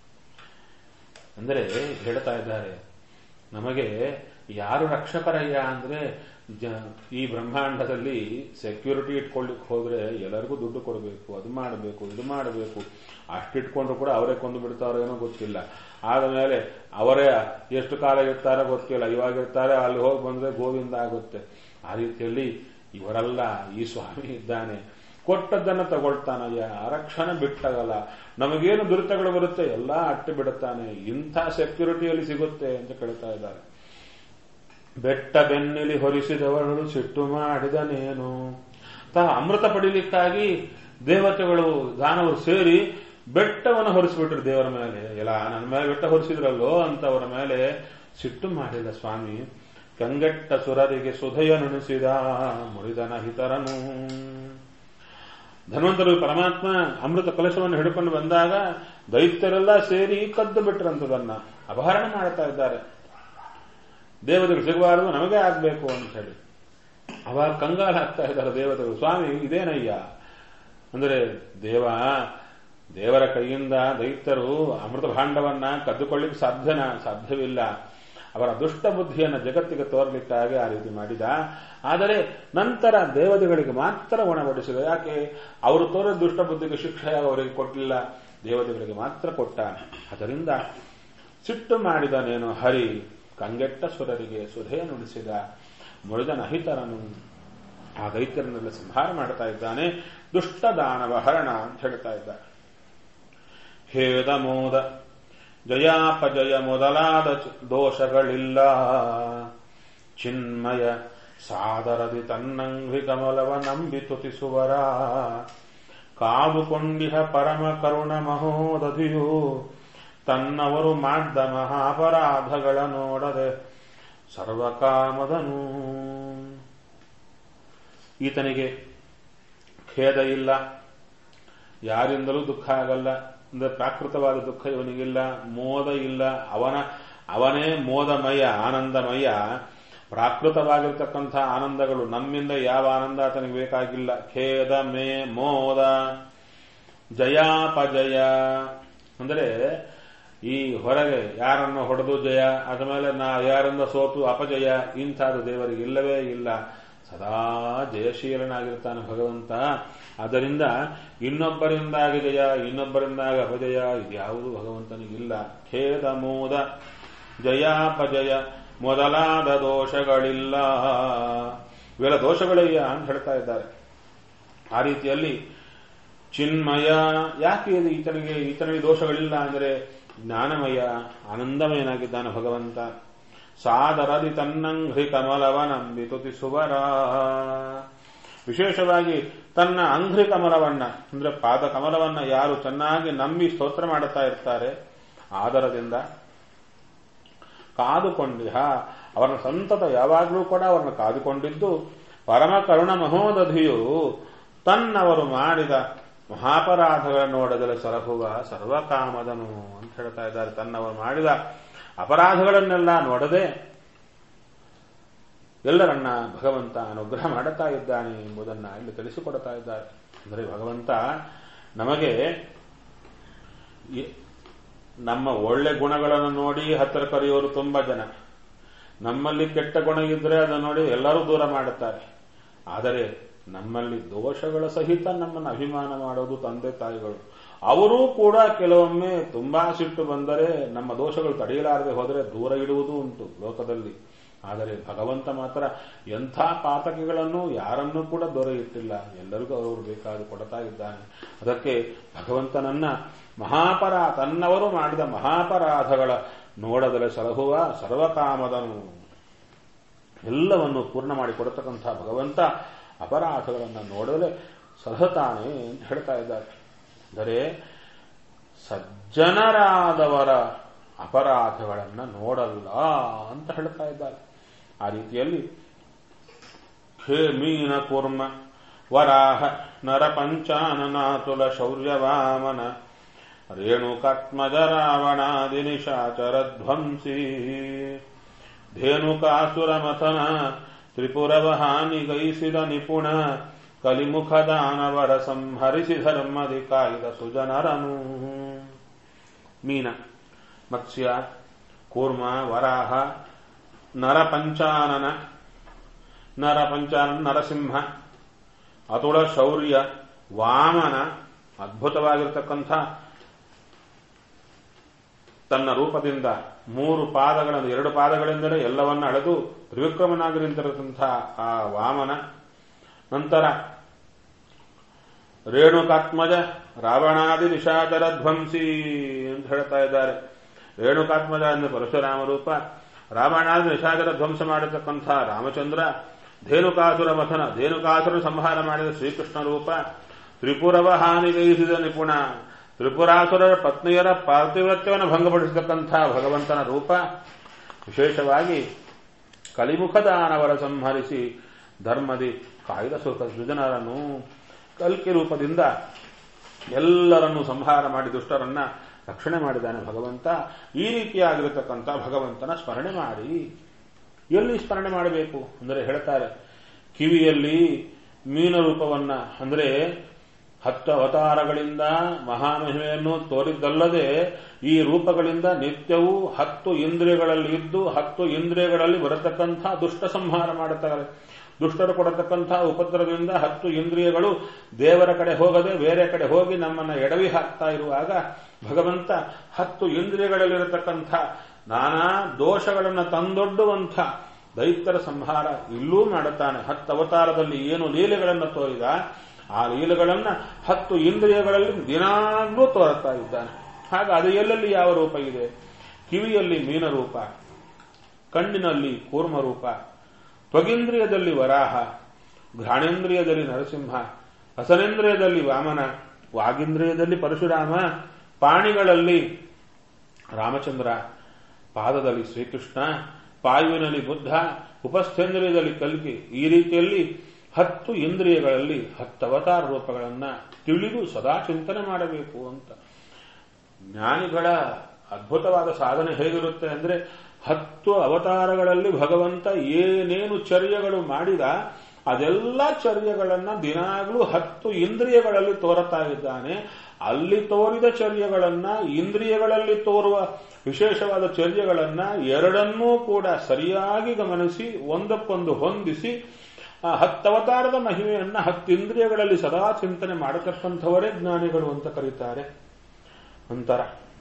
ಅಂದರೆ ಹೇಳ್ತಾ ಇದ್ದಾರೆ ನಮಗೆ ಯಾರು ರಕ್ಷಕರಯ್ಯ ಅಂದ್ರೆ ಈ ಬ್ರಹ್ಮಾಂಡದಲ್ಲಿ ಸೆಕ್ಯೂರಿಟಿ ಇಟ್ಕೊಳ್ಳಿಕ್ಕೆ ಹೋದ್ರೆ ಎಲ್ಲರಿಗೂ ದುಡ್ಡು ಕೊಡಬೇಕು ಅದು ಮಾಡಬೇಕು ಇದು ಮಾಡಬೇಕು ಅಷ್ಟಿಟ್ಕೊಂಡ್ರು ಕೂಡ ಅವರೇ ಕೊಂದು ಬಿಡ್ತಾರೋ ಏನೋ ಗೊತ್ತಿಲ್ಲ ಆದ ಮೇಲೆ ಅವರೇ ಎಷ್ಟು ಕಾಲ ಇರ್ತಾರೋ ಗೊತ್ತಿಲ್ಲ ಇವಾಗ ಇರ್ತಾರೆ ಅಲ್ಲಿ ಹೋಗಿ ಬಂದ್ರೆ ಗೋವಿಂದ ಆಗುತ್ತೆ ಆ ರೀತಿಯಲ್ಲಿ ಇವರೆಲ್ಲ ಈ ಸ್ವಾಮಿ ಇದ್ದಾನೆ ಕೊಟ್ಟದ್ದನ್ನು ತಗೊಳ್ತಾನಯ್ಯ ಆರಕ್ಷಣೆ ಬಿಟ್ಟಾಗಲ್ಲ ನಮಗೇನು ದುರಿತಗಳು ಬರುತ್ತೆ ಎಲ್ಲ ಅಟ್ಟಿ ಬಿಡುತ್ತಾನೆ ಇಂಥ ಸೆಕ್ಯೂರಿಟಿಯಲ್ಲಿ ಸಿಗುತ್ತೆ ಅಂತ ಕೇಳ್ತಾ ಇದ್ದಾರೆ ಬೆಟ್ಟ ಬೆನ್ನಿಲಿ ಹೊರಿಸಿದವಳು ಸಿಟ್ಟು ಮಾಡಿದನೇನು ತಾ ಅಮೃತ ಪಡಿಲಿಕ್ಕಾಗಿ ದೇವತೆಗಳು ದಾನವರು ಸೇರಿ ಬೆಟ್ಟವನ್ನು ಹೊರಿಸಿಬಿಟ್ರು ದೇವರ ಮೇಲೆ ಎಲ್ಲ ನನ್ನ ಮೇಲೆ ಬೆಟ್ಟ ಹೊರಿಸಿದ್ರಲ್ಲೋ ಅಂತವರ ಮೇಲೆ ಸಿಟ್ಟು ಮಾಡಿಲ್ಲ ಸ್ವಾಮಿ ಕಂಗೆಟ್ಟ ಸುರರಿಗೆ ಸುಧಯ ನುಣಿಸಿದ ಮುರಿದನ ಹಿತರನು ಧನ್ವಂತರು ಪರಮಾತ್ಮ ಅಮೃತ ಕಲಶವನ್ನು ಹಿಡ್ಕೊಂಡು ಬಂದಾಗ ದೈತ್ಯರೆಲ್ಲ ಸೇರಿ ಕದ್ದು ಬಿಟ್ರಂತದನ್ನ ಅಪಹರಣ ಮಾಡ್ತಾ ಇದ್ದಾರೆ ದೇವತೆಗಳು ಸಿಗಬಾರದು ನಮಗೆ ಆಗ್ಬೇಕು ಅಂತ ಹೇಳಿ ಅವಾಗ ಕಂಗಾಲ ಆಗ್ತಾ ಇದ್ದಾರೆ ದೇವತೆಗಳು ಸ್ವಾಮಿ ಇದೇನಯ್ಯ ಅಂದರೆ ದೇವ ದೇವರ ಕೈಯಿಂದ ದೈತ್ಯರು ಅಮೃತ ಭಾಂಡವನ್ನ ಕದ್ದುಕೊಳ್ಳಿಕ್ಕೆ ಸಾಧ್ಯನ ಸಾಧ್ಯವಿಲ್ಲ ಅವರ ದುಷ್ಟ ಬುದ್ಧಿಯನ್ನು ಜಗತ್ತಿಗೆ ತೋರ್ಲಿಕ್ಕಾಗಿ ಆ ರೀತಿ ಮಾಡಿದ ಆದರೆ ನಂತರ ದೇವತೆಗಳಿಗೆ ಮಾತ್ರ ಉಣಬಡಿಸಿದ ಯಾಕೆ ಅವರು ತೋರಿದ ದುಷ್ಟ ಬುದ್ಧಿಗೆ ಶಿಕ್ಷೆಯಾಗಿ ಅವರಿಗೆ ಕೊಟ್ಟಿಲ್ಲ ದೇವತೆಗಳಿಗೆ ಮಾತ್ರ ಕೊಟ್ಟ ಅದರಿಂದ ಸಿಟ್ಟು ಮಾಡಿದನೇನು ಹರಿ ಕಂಗೆಟ್ಟ ಸುರರಿಗೆ ಸುಧೆ ನುಡಿಸಿದ ಮುರಿದ ನಹಿತರನು ಆ ದೈತ್ಯರನ್ನೆಲ್ಲ ಸಂಹಾರ ಮಾಡ್ತಾ ಇದ್ದಾನೆ ದುಷ್ಟ ದಾನವ ಹರಣ ಅಂತ ಹೇಳ್ತಾ ಇದ್ದ ಹೇದ ಮೋದ ಜಯಾಪಜಯ ಮೊದಲಾದ ದೋಷಗಳಿಲ್ಲ ಚಿನ್ಮಯ ಸಾದರದಿ ತನ್ನಂಘ್ರಿ ಕಮಲವ ನಂಬಿ ತುತಿಸುವರ ಕಾದುಕೊಂಡಿಹ ಪರಮ ಕರುಣ ಮಹೋದಧಿಯು ತನ್ನವರು ಮಾಡಿದ ಮಹಾಪರಾಧಗಳ ನೋಡದೆ ಸರ್ವಕಾಮದನು ಈತನಿಗೆ ಖೇದ ಇಲ್ಲ ಯಾರಿಂದಲೂ ದುಃಖ ಆಗಲ್ಲ ಅಂದ್ರೆ ಪ್ರಾಕೃತವಾದ ದುಃಖ ಇವನಿಗಿಲ್ಲ ಮೋದ ಇಲ್ಲ ಅವನ ಅವನೇ ಮೋದಮಯ ಆನಂದಮಯ ಪ್ರಾಕೃತವಾಗಿರ್ತಕ್ಕಂಥ ಆನಂದಗಳು ನಮ್ಮಿಂದ ಯಾವ ಆನಂದ ಆತನಿಗೆ ಬೇಕಾಗಿಲ್ಲ ಖೇದ ಮೇ ಮೋದ ಜಯಾಪಜಯ ಅಂದರೆ ಈ ಹೊರಗೆ ಯಾರನ್ನು ಹೊಡೆದು ಜಯ ಆದಮೇಲೆ ನಾ ಯಾರಿಂದ ಸೋತು ಅಪಜಯ ಇಂಥದ್ದು ದೇವರಿಗೆ ಇಲ್ಲವೇ ಇಲ್ಲ ಸದಾ ಜಯಶೀಲನಾಗಿರ್ತಾನೆ ಭಗವಂತ ಆದ್ದರಿಂದ ಇನ್ನೊಬ್ಬರಿಂದಾಗಿ ಜಯ ಇನ್ನೊಬ್ಬರಿಂದಾಗಿ ಅಪಜಯ ಇದ್ಯಾವುದು ಭಗವಂತನಿಗಿಲ್ಲ ಖೇದ ಮೋದ ಜಯಾಪಜಯ ಮೊದಲಾದ ದೋಷಗಳಿಲ್ಲ ಇವೆಲ್ಲ ದೋಷಗಳಯ್ಯ ಅಂತ ಹೇಳ್ತಾ ಇದ್ದಾರೆ ಆ ರೀತಿಯಲ್ಲಿ ಚಿನ್ಮಯ ಯಾಕೆ ಇದು ಈತನಿಗೆ ಈತನಿಗೆ ದೋಷಗಳಿಲ್ಲ ಅಂದರೆ ಜ್ಞಾನಮಯ ಆನಂದಮಯನಾಗಿದ್ದಾನೆ ಭಗವಂತ ಸಾದರದಿ ತನ್ನಂಘ್ರಿ ಕಮಲವ ನಂಬಿ ತುತಿಸುವರ ವಿಶೇಷವಾಗಿ ತನ್ನ ಅಂಘ್ರಿ ಕಮಲವನ್ನ ಅಂದ್ರೆ ಪಾದ ಕಮಲವನ್ನ ಯಾರು ಚೆನ್ನಾಗಿ ನಂಬಿ ಸ್ತೋತ್ರ ಮಾಡುತ್ತಾ ಇರ್ತಾರೆ ಆದರದಿಂದ ಕಾದುಕೊಂಡಿಹ ಅವರನ್ನ ಸಂತತ ಯಾವಾಗಲೂ ಕೂಡ ಅವರನ್ನು ಕಾದುಕೊಂಡಿದ್ದು ಪರಮ ಕರುಣ ಮಹೋದಧಿಯು ತನ್ನವರು ಮಾಡಿದ ಮಹಾಪರಾಧಗಳ ನೋಡದಲೆ ಸರಹುವ ಸರ್ವಕಾಮದನು ಅಂತ ಹೇಳ್ತಾ ಇದ್ದಾರೆ ತನ್ನವರು ಮಾಡಿದ ಅಪರಾಧಗಳನ್ನೆಲ್ಲ ನೋಡದೆ ಎಲ್ಲರನ್ನ ಭಗವಂತ ಅನುಗ್ರಹ ಮಾಡುತ್ತಾ ಇದ್ದಾನೆ ಎಂಬುದನ್ನ ಇಲ್ಲಿ ತಿಳಿಸಿಕೊಡ್ತಾ ಇದ್ದಾರೆ ಅಂದರೆ ಭಗವಂತ ನಮಗೆ ನಮ್ಮ ಒಳ್ಳೆ ಗುಣಗಳನ್ನು ನೋಡಿ ಹತ್ತಿರ ಕರೆಯೋರು ತುಂಬಾ ಜನ ನಮ್ಮಲ್ಲಿ ಕೆಟ್ಟ ಗುಣ ಇದ್ರೆ ಅದನ್ನು ನೋಡಿ ಎಲ್ಲರೂ ದೂರ ಮಾಡುತ್ತಾರೆ ಆದರೆ ನಮ್ಮಲ್ಲಿ ದೋಷಗಳ ಸಹಿತ ನಮ್ಮನ್ನು ಅಭಿಮಾನ ಮಾಡೋದು ತಂದೆ ತಾಯಿಗಳು ಅವರೂ ಕೂಡ ಕೆಲವೊಮ್ಮೆ ತುಂಬಾ ಸಿಟ್ಟು ಬಂದರೆ ನಮ್ಮ ದೋಷಗಳು ತಡೆಯಲಾರದೆ ಹೋದರೆ ದೂರ ಇಡುವುದೂ ಉಂಟು ಲೋಕದಲ್ಲಿ ಆದರೆ ಭಗವಂತ ಮಾತ್ರ ಎಂಥ ಪಾತಕಿಗಳನ್ನು ಯಾರನ್ನೂ ಕೂಡ ದೊರೆಯುತ್ತಿಲ್ಲ ಎಲ್ಲರಿಗೂ ಅವರು ಬೇಕಾದ ಕೊಡ್ತಾ ಇದ್ದಾನೆ ಅದಕ್ಕೆ ಭಗವಂತನನ್ನ ಮಹಾಪರ ತನ್ನವರು ಮಾಡಿದ ಮಹಾಪರಾಧಗಳ ನೋಡದಲೆ ಸಲಹುವ ಸರ್ವಕಾಮದನು ಎಲ್ಲವನ್ನು ಪೂರ್ಣ ಮಾಡಿ ಕೊಡತಕ್ಕಂಥ ಭಗವಂತ ಅಪರಾಧಗಳನ್ನು ನೋಡದಲೆ ಸಲಹುತ್ತಾನೆ ಅಂತ ಹೇಳ್ತಾ ಇದ್ದಾರೆ ಅಂದರೆ ಸಜ್ಜನರಾದವರ ಅಪರಾಧಗಳನ್ನು ನೋಡಲ್ಲ ಅಂತ ಹೇಳ್ತಾ ಇದ್ದಾರೆ ಆ ರೀತಿಯಲ್ಲಿ ಖೇ ಮೀನ ಕೂರ್ಮ ವರಾಹ ನರಪಂಚಾನನಾತುಲ ಶೌರ್ಯವಾಮನ ರೇಣುಕಾತ್ಮಜ ರಾವಣಾದಿ ನಿಶಾಚರಧ್ವಂಸಿ ಧೇನುಕಾಸುರಮಥನ ತ್ರಿಪುರವಹಾನಿಗೈಸಿದ ನಿಪುಣ ಕಲಿಮುಖದಾನವರ ಸಂಹರಿಸಿ ಧರ್ಮದಿ ಕಾಯ್ದ ಸುಜನರನು ಮೀನ ಮತ್ಸ್ಯ ಕೂರ್ಮ ವರಾಹ ನರಪಂಚಾನನ ನರಪಂಚಾನನ ನರಸಿಂಹ ಅತುಳ ಶೌರ್ಯ ವಾಮನ ಅದ್ಭುತವಾಗಿರ್ತಕ್ಕಂಥ ತನ್ನ ರೂಪದಿಂದ ಮೂರು ಪಾದಗಳನ್ನು ಎರಡು ಪಾದಗಳಿಂದಲೇ ಎಲ್ಲವನ್ನ ಅಳೆದು ತ್ರಿವಿಕ್ರಮನಾಗಿ ನಿಂತಿರತಕ್ಕಂಥ ಆ ವಾಮನ ನಂತರ ರೇಣುಕಾತ್ಮಜ ರಾವಣಾದಿ ನಿಶಾಚರ ಧ್ವಂಸಿ ಅಂತ ಹೇಳ್ತಾ ಇದ್ದಾರೆ ರೇಣುಕಾತ್ಮಜ ಅಂದ್ರೆ ಪರಶುರಾಮ ರೂಪ ರಾವಣಾದಿ ನಿಶಾಚರ ಧ್ವಂಸ ಮಾಡತಕ್ಕಂಥ ರಾಮಚಂದ್ರ ಧೇನುಕಾಸುರ ಮಥನ ಧೇನುಕಾಸುರ ಸಂಹಾರ ಮಾಡಿದ ಶ್ರೀಕೃಷ್ಣ ರೂಪ ತ್ರಿಪುರವ ಹಾನಿಗೈಸಿದ ನಿಪುಣ ತ್ರಿಪುರಾಸುರರ ಪತ್ನಿಯರ ಪಾರ್ಥಿವತ್ಯವನ್ನು ಭಂಗಪಡಿಸತಕ್ಕಂಥ ಭಗವಂತನ ರೂಪ ವಿಶೇಷವಾಗಿ ಕಲಿಮುಖದಾನವರ ಸಂಹರಿಸಿ ಧರ್ಮದಿ ಕಾಯ್ದ ಸುಖ ಸೃಜನರನ್ನು ಕಲ್ಕಿ ರೂಪದಿಂದ ಎಲ್ಲರನ್ನು ಸಂಹಾರ ಮಾಡಿ ದುಷ್ಟರನ್ನ ರಕ್ಷಣೆ ಮಾಡಿದ್ದಾನೆ ಭಗವಂತ ಈ ರೀತಿಯಾಗಿರತಕ್ಕಂಥ ಭಗವಂತನ ಸ್ಮರಣೆ ಮಾಡಿ ಎಲ್ಲಿ ಸ್ಮರಣೆ ಮಾಡಬೇಕು ಅಂದರೆ ಹೇಳ್ತಾರೆ ಕಿವಿಯಲ್ಲಿ ಮೀನ ರೂಪವನ್ನ ಅಂದರೆ ಹತ್ತು ಅವತಾರಗಳಿಂದ ಮಹಾಮಹಿಮೆಯನ್ನು ತೋರಿದ್ದಲ್ಲದೆ ಈ ರೂಪಗಳಿಂದ ನಿತ್ಯವೂ ಹತ್ತು ಇಂದ್ರಿಯಗಳಲ್ಲಿ ಇದ್ದು ಹತ್ತು ಇಂದ್ರಿಯಗಳಲ್ಲಿ ಬರತಕ್ಕಂಥ ದುಷ್ಟ ಸಂಹಾರ ಮಾಡುತ್ತಾರೆ ದುಷ್ಟರು ಕೊಡತಕ್ಕಂಥ ಉಪದ್ರವದಿಂದ ಹತ್ತು ಇಂದ್ರಿಯಗಳು ದೇವರ ಕಡೆ ಹೋಗದೆ ಬೇರೆ ಕಡೆ ಹೋಗಿ ನಮ್ಮನ್ನ ಎಡವಿ ಹಾಕ್ತಾ ಇರುವಾಗ ಭಗವಂತ ಹತ್ತು ಇಂದ್ರಿಯಗಳಲ್ಲಿರತಕ್ಕಂಥ ನಾನಾ ದೋಷಗಳನ್ನು ತಂದೊಡ್ಡುವಂಥ ದೈತ್ಯರ ಸಂಹಾರ ಇಲ್ಲೂ ಮಾಡುತ್ತಾನೆ ಹತ್ತು ಅವತಾರದಲ್ಲಿ ಏನು ಲೀಲೆಗಳನ್ನು ತೋರಿದ ಆ ಲೀಲೆಗಳನ್ನ ಹತ್ತು ಇಂದ್ರಿಯಗಳಲ್ಲಿ ದಿನಾಗ್ಲೂ ತೋರುತ್ತಾ ಇದ್ದಾನೆ ಹಾಗೆ ಅದು ಎಲ್ಲೆಲ್ಲಿ ಯಾವ ರೂಪ ಇದೆ ಕಿವಿಯಲ್ಲಿ ಮೀನ ರೂಪ ಕಣ್ಣಿನಲ್ಲಿ ಕೂರ್ಮ ರೂಪ ತ್ವಗೇಂದ್ರಿಯದಲ್ಲಿ ವರಾಹ ಘ್ರಾಣೇಂದ್ರಿಯದಲ್ಲಿ ನರಸಿಂಹ ಹಸನೇಂದ್ರಿಯದಲ್ಲಿ ವಾಮನ ವಾಗೇಂದ್ರಿಯದಲ್ಲಿ ಪರಶುರಾಮ ಪಾಣಿಗಳಲ್ಲಿ ರಾಮಚಂದ್ರ ಪಾದದಲ್ಲಿ ಶ್ರೀಕೃಷ್ಣ ಪಾಯುವಿನಲ್ಲಿ ಬುದ್ಧ ಉಪಸ್ಥೇಂದ್ರಿಯದಲ್ಲಿ ಕಲ್ಕಿ ಈ ರೀತಿಯಲ್ಲಿ ಹತ್ತು ಇಂದ್ರಿಯಗಳಲ್ಲಿ ಹತ್ತು ಅವತಾರ ರೂಪಗಳನ್ನ ತಿಳಿದು ಸದಾ ಚಿಂತನೆ ಮಾಡಬೇಕು ಅಂತ ಜ್ಞಾನಿಗಳ ಅದ್ಭುತವಾದ ಸಾಧನೆ ಹೇಗಿರುತ್ತೆ ಅಂದ್ರೆ ಹತ್ತು ಅವತಾರಗಳಲ್ಲಿ ಭಗವಂತ ಏನೇನು ಚರ್ಯಗಳು ಮಾಡಿದ ಅದೆಲ್ಲ ಚರ್ಯಗಳನ್ನ ದಿನಾಗ್ಲೂ ಹತ್ತು ಇಂದ್ರಿಯಗಳಲ್ಲಿ ತೋರುತ್ತಾ ಇದ್ದಾನೆ ಅಲ್ಲಿ ತೋರಿದ ಚರ್ಯಗಳನ್ನ ಇಂದ್ರಿಯಗಳಲ್ಲಿ ತೋರುವ ವಿಶೇಷವಾದ ಚರ್ಯಗಳನ್ನ ಎರಡನ್ನೂ ಕೂಡ ಸರಿಯಾಗಿ ಗಮನಿಸಿ ಒಂದಕ್ಕೊಂದು ಹೊಂದಿಸಿ ಆ ಹತ್ತವತಾರದ ಮಹಿಮೆಯನ್ನ ಹತ್ತು ಇಂದ್ರಿಯಗಳಲ್ಲಿ ಸದಾ ಚಿಂತನೆ ಮಾಡತಕ್ಕಂಥವರೇ ಜ್ಞಾನಿಗಳು ಅಂತ ಕರೀತಾರೆ ನಂತರ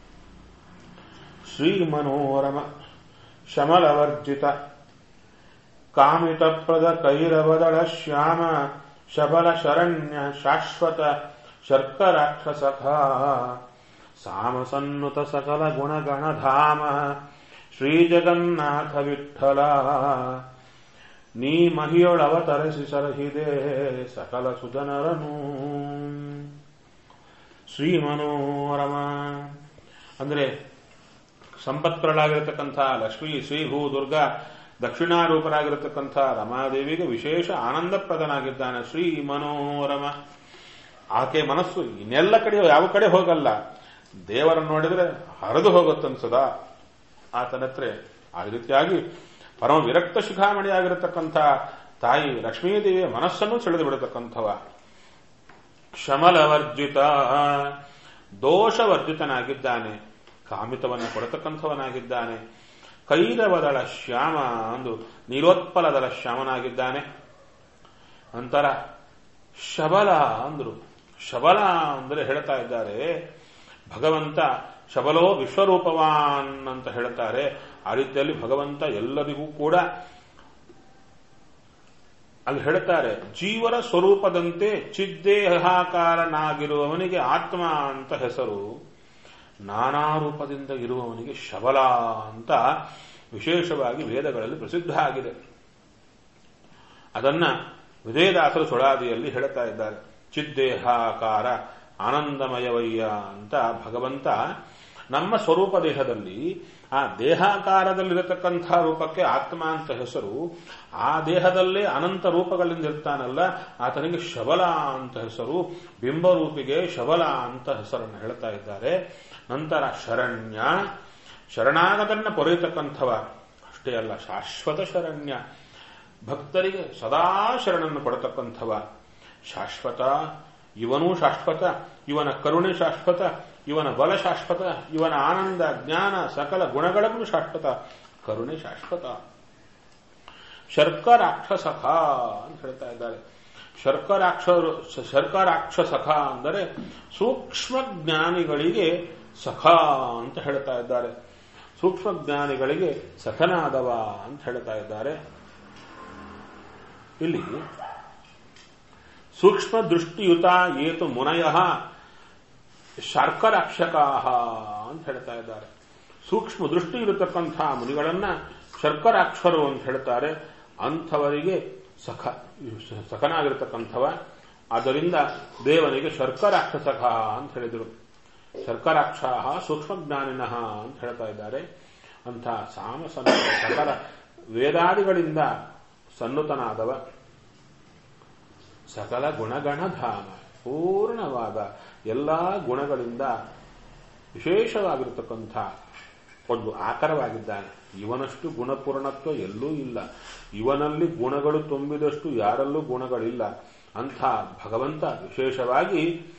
ಶ್ರೀ ಮನೋರಮ ಶಮಲವರ್ಜಿತ ಕಾಮಿತಪ್ರದ ಕೈರವದಳ ಶ್ಯಾಮ ಶಬಲ ಶರಣ್ಯ ಶಾಶ್ವತ ಶರ್ಕರಾಕ್ಷಸಖ ಸಾಮಸನ್ನುತ ಸಕಲ ಗುಣಗಣಧಾಮ ಶ್ರೀಜಗನ್ನಾಥ ವಿಠಲ ನೀ ಮಹಿಯೊಳವತರಿಸಿ ಸಲಹಿದೆ ಸಕಲ ಸುಜನರನು ಶ್ರೀ ಮನೋರಮ ಅಂದ್ರೆ ಸಂಪತ್ಕರಳಾಗಿರತಕ್ಕಂಥ ಲಕ್ಷ್ಮೀ ಶ್ರೀ ಭೂ ದುರ್ಗಾ ದಕ್ಷಿಣಾರೂಪರಾಗಿರತಕ್ಕಂಥ ರಮಾದೇವಿಗೆ ವಿಶೇಷ ಆನಂದಪ್ರದನಾಗಿದ್ದಾನೆ ಶ್ರೀ ಮನೋರಮ ಆಕೆ ಮನಸ್ಸು ಇನ್ನೆಲ್ಲ ಕಡೆ ಯಾವ ಕಡೆ ಹೋಗಲ್ಲ ದೇವರನ್ನು ನೋಡಿದ್ರೆ ಹರಿದು ಹೋಗುತ್ತನ್ಸದ ಆತನತ್ರ ಆ ರೀತಿಯಾಗಿ ಪರಮ ವಿರಕ್ತ ಶಿಖಾಮಣಿಯಾಗಿರತಕ್ಕಂಥ ತಾಯಿ ಲಕ್ಷ್ಮೀದೇವಿಯ ಮನಸ್ಸನ್ನು ಸೆಳೆದು ಬಿಡತಕ್ಕಂಥವ ಶಮಲವರ್ಜಿತ ದೋಷವರ್ಜಿತನಾಗಿದ್ದಾನೆ ಕಾಮಿತವನ್ನು ಕೊಡತಕ್ಕಂಥವನಾಗಿದ್ದಾನೆ ಕೈರವದಳ ಶ್ಯಾಮ ಅಂದು ನೀಲೋತ್ಪಲದಳ ಶ್ಯಾಮನಾಗಿದ್ದಾನೆ ನಂತರ ಶಬಲ ಅಂದ್ರು ಶಬಲ ಅಂದರೆ ಹೇಳ್ತಾ ಇದ್ದಾರೆ ಭಗವಂತ ಶಬಲೋ ವಿಶ್ವರೂಪವಾನ್ ಅಂತ ಹೇಳ್ತಾರೆ ಆ ರೀತಿಯಲ್ಲಿ ಭಗವಂತ ಎಲ್ಲರಿಗೂ ಕೂಡ ಅಲ್ಲಿ ಹೇಳ್ತಾರೆ ಜೀವರ ಸ್ವರೂಪದಂತೆ ಚಿದ್ದೇಹಾಕಾರನಾಗಿರುವವನಿಗೆ ಆತ್ಮ ಅಂತ ಹೆಸರು ನಾನಾ ರೂಪದಿಂದ ಇರುವವನಿಗೆ ಶಬಲ ಅಂತ ವಿಶೇಷವಾಗಿ ವೇದಗಳಲ್ಲಿ ಪ್ರಸಿದ್ಧ ಆಗಿದೆ ಅದನ್ನ ವಿಜಯದಾಸರು ಸುಳಾದಿಯಲ್ಲಿ ಹೇಳ್ತಾ ಇದ್ದಾರೆ ಚಿದ್ದೇಹಾಕಾರ ಆನಂದಮಯವಯ್ಯ ಅಂತ ಭಗವಂತ ನಮ್ಮ ಸ್ವರೂಪ ದೇಹದಲ್ಲಿ ಆ ದೇಹಾಕಾರದಲ್ಲಿರತಕ್ಕಂಥ ರೂಪಕ್ಕೆ ಆತ್ಮ ಅಂತ ಹೆಸರು ಆ ದೇಹದಲ್ಲೇ ಅನಂತ ರೂಪಗಳಿಂದ ಇರ್ತಾನಲ್ಲ ಆತನಿಗೆ ಶಬಲ ಅಂತ ಹೆಸರು ಬಿಂಬರೂಪಿಗೆ ಶಬಲ ಅಂತ ಹೆಸರನ್ನು ಹೇಳ್ತಾ ಇದ್ದಾರೆ ನಂತರ ಶರಣ್ಯ ಶರಣಾಗತನ್ನ ಪೊರೆಯತಕ್ಕಂಥವ ಅಷ್ಟೇ ಅಲ್ಲ ಶಾಶ್ವತ ಶರಣ್ಯ ಭಕ್ತರಿಗೆ ಸದಾ ಶರಣನ್ನು ಕೊಡತಕ್ಕಂಥವ ಶಾಶ್ವತ ಇವನೂ ಶಾಶ್ವತ ಇವನ ಕರುಣೆ ಶಾಶ್ವತ ಇವನ ಬಲ ಶಾಶ್ವತ ಇವನ ಆನಂದ ಜ್ಞಾನ ಸಕಲ ಗುಣಗಳೂ ಶಾಶ್ವತ ಕರುಣೆ ಶಾಶ್ವತ ಶರ್ಕರಾಕ್ಷಸಖ ಅಂತ ಹೇಳ್ತಾ ಇದ್ದಾರೆ ಶರ್ಕರಾಕ್ಷರು ಶರ್ಕರಾಕ್ಷಸಖ ಅಂದರೆ ಸೂಕ್ಷ್ಮ ಜ್ಞಾನಿಗಳಿಗೆ ಸಖ ಅಂತ ಹೇಳ್ತಾ ಇದ್ದಾರೆ ಸೂಕ್ಷ್ಮ ಜ್ಞಾನಿಗಳಿಗೆ ಸಖನಾದವ ಅಂತ ಹೇಳ್ತಾ ಇದ್ದಾರೆ ಇಲ್ಲಿ ಸೂಕ್ಷ್ಮ ದೃಷ್ಟಿಯುತ ಏತು ಮುನಯ ಶರ್ಕರಾಕ್ಷಕ ಅಂತ ಹೇಳ್ತಾ ಇದ್ದಾರೆ ಸೂಕ್ಷ್ಮ ದೃಷ್ಟಿ ಇರತಕ್ಕಂಥ ಮುನಿಗಳನ್ನ ಶರ್ಕರಾಕ್ಷರು ಅಂತ ಹೇಳ್ತಾರೆ ಅಂಥವರಿಗೆ ಸಖ ಸಖನಾಗಿರತಕ್ಕಂಥವ ಆದ್ದರಿಂದ ದೇವನಿಗೆ ಶರ್ಕರಾಕ್ಷಸಖ ಅಂತ ಹೇಳಿದರು ಶರ್ಕರಾಕ್ಷ ಸೂಕ್ಷ್ಮಜ್ಞಾನಿನಃ ಅಂತ ಹೇಳ್ತಾ ಇದ್ದಾರೆ ಅಂಥ ಸಾಮ ಸಕಲ ವೇದಾದಿಗಳಿಂದ ಸನ್ನುತನಾದವ ಸಕಲ ಗುಣಗಣಧಾಮ ಪೂರ್ಣವಾದ ಎಲ್ಲಾ ಗುಣಗಳಿಂದ ವಿಶೇಷವಾಗಿರತಕ್ಕಂಥ ಒಂದು ಆಕರವಾಗಿದ್ದಾನೆ ಇವನಷ್ಟು ಗುಣಪೂರ್ಣತ್ವ ಎಲ್ಲೂ ಇಲ್ಲ ಇವನಲ್ಲಿ ಗುಣಗಳು ತುಂಬಿದಷ್ಟು ಯಾರಲ್ಲೂ ಗುಣಗಳಿಲ್ಲ ಅಂಥ ಭಗವಂತ ವಿಶೇಷವಾಗಿ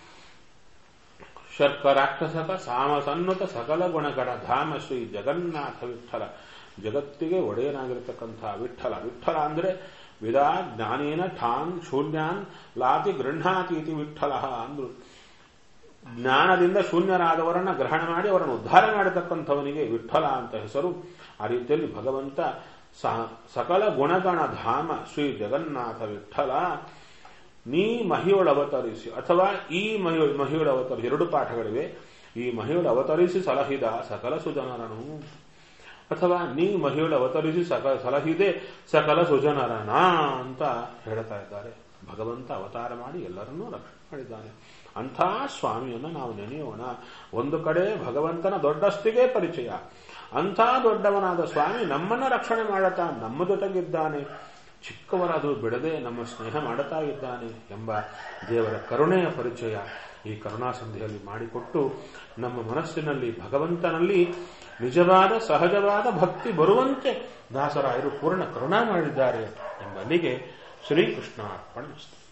ಶರ್ಕರಾಕ್ಷಸಕ ಸಾಮಸನ್ನತ ಸಕಲ ಗುಣಗಳ ಧಾಮ ಶ್ರೀ ಜಗನ್ನಾಥ ವಿಠಲ ಜಗತ್ತಿಗೆ ಒಡೆಯನಾಗಿರತಕ್ಕಂಥ ವಿಠಲ ವಿಠಲ ಅಂದ್ರೆ ವಿದಾ ಜ್ಞಾನೇನ ಠಾನ್ ಶೂನ್ಯಾನ್ ಲಾತಿ ಗೃಹಾತೀತಿ ವಿಠಲ ಅಂದ್ರು ಜ್ಞಾನದಿಂದ ಶೂನ್ಯರಾದವರನ್ನ ಗ್ರಹಣ ಮಾಡಿ ಅವರನ್ನು ಉದ್ಧಾರ ಮಾಡತಕ್ಕಂಥವನಿಗೆ ವಿಠಲ ಅಂತ ಹೆಸರು ಆ ರೀತಿಯಲ್ಲಿ ಭಗವಂತ ಸಕಲ ಗುಣಗಣ ಧಾಮ ಶ್ರೀ ಜಗನ್ನಾಥ ವಿಠಲ ನೀ ಮಹಿಯೊಳ ಅವತರಿಸಿ ಅಥವಾ ಈ ಮಹಿಯೊಳ ಅವತರಿಸಿ ಎರಡು ಪಾಠಗಳಿವೆ ಈ ಮಹಿಯೊಳ ಅವತರಿಸಿ ಸಲಹಿದ ಸಕಲ ಸುಜನರನು ಅಥವಾ ನೀ ಮಹಿಯೊಳ ಅವತರಿಸಿ ಸಕಲ ಸಲಹಿದೆ ಸಕಲ ಸುಜನರನ ಅಂತ ಹೇಳ್ತಾ ಇದ್ದಾರೆ ಭಗವಂತ ಅವತಾರ ಮಾಡಿ ಎಲ್ಲರನ್ನೂ ರಕ್ಷಣೆ ಮಾಡಿದ್ದಾನೆ ಅಂಥ ಸ್ವಾಮಿಯನ್ನು ನಾವು ನೆನೆಯೋಣ ಒಂದು ಕಡೆ ಭಗವಂತನ ದೊಡ್ಡಸ್ತಿಗೆ ಪರಿಚಯ ಅಂಥ ದೊಡ್ಡವನಾದ ಸ್ವಾಮಿ ನಮ್ಮನ್ನ ರಕ್ಷಣೆ ಮಾಡತಾ ನಮ್ಮ ಜೊತೆಗಿದ್ದಾನೆ ಚಿಕ್ಕವರಾದರೂ ಬಿಡದೆ ನಮ್ಮ ಸ್ನೇಹ ಮಾಡುತ್ತಾ ಇದ್ದಾನೆ ಎಂಬ ದೇವರ ಕರುಣೆಯ ಪರಿಚಯ ಈ ಕರುಣಾ ಸಂಧಿಯಲ್ಲಿ ಮಾಡಿಕೊಟ್ಟು ನಮ್ಮ ಮನಸ್ಸಿನಲ್ಲಿ ಭಗವಂತನಲ್ಲಿ ನಿಜವಾದ ಸಹಜವಾದ ಭಕ್ತಿ ಬರುವಂತೆ ದಾಸರಾಯರು ಪೂರ್ಣ ಕರುಣಾ ಮಾಡಿದ್ದಾರೆ ಎಂಬಲ್ಲಿಗೆ ಶ್ರೀಕೃಷ್ಣ ಅರ್ಪಣಿಸ್ತಾರೆ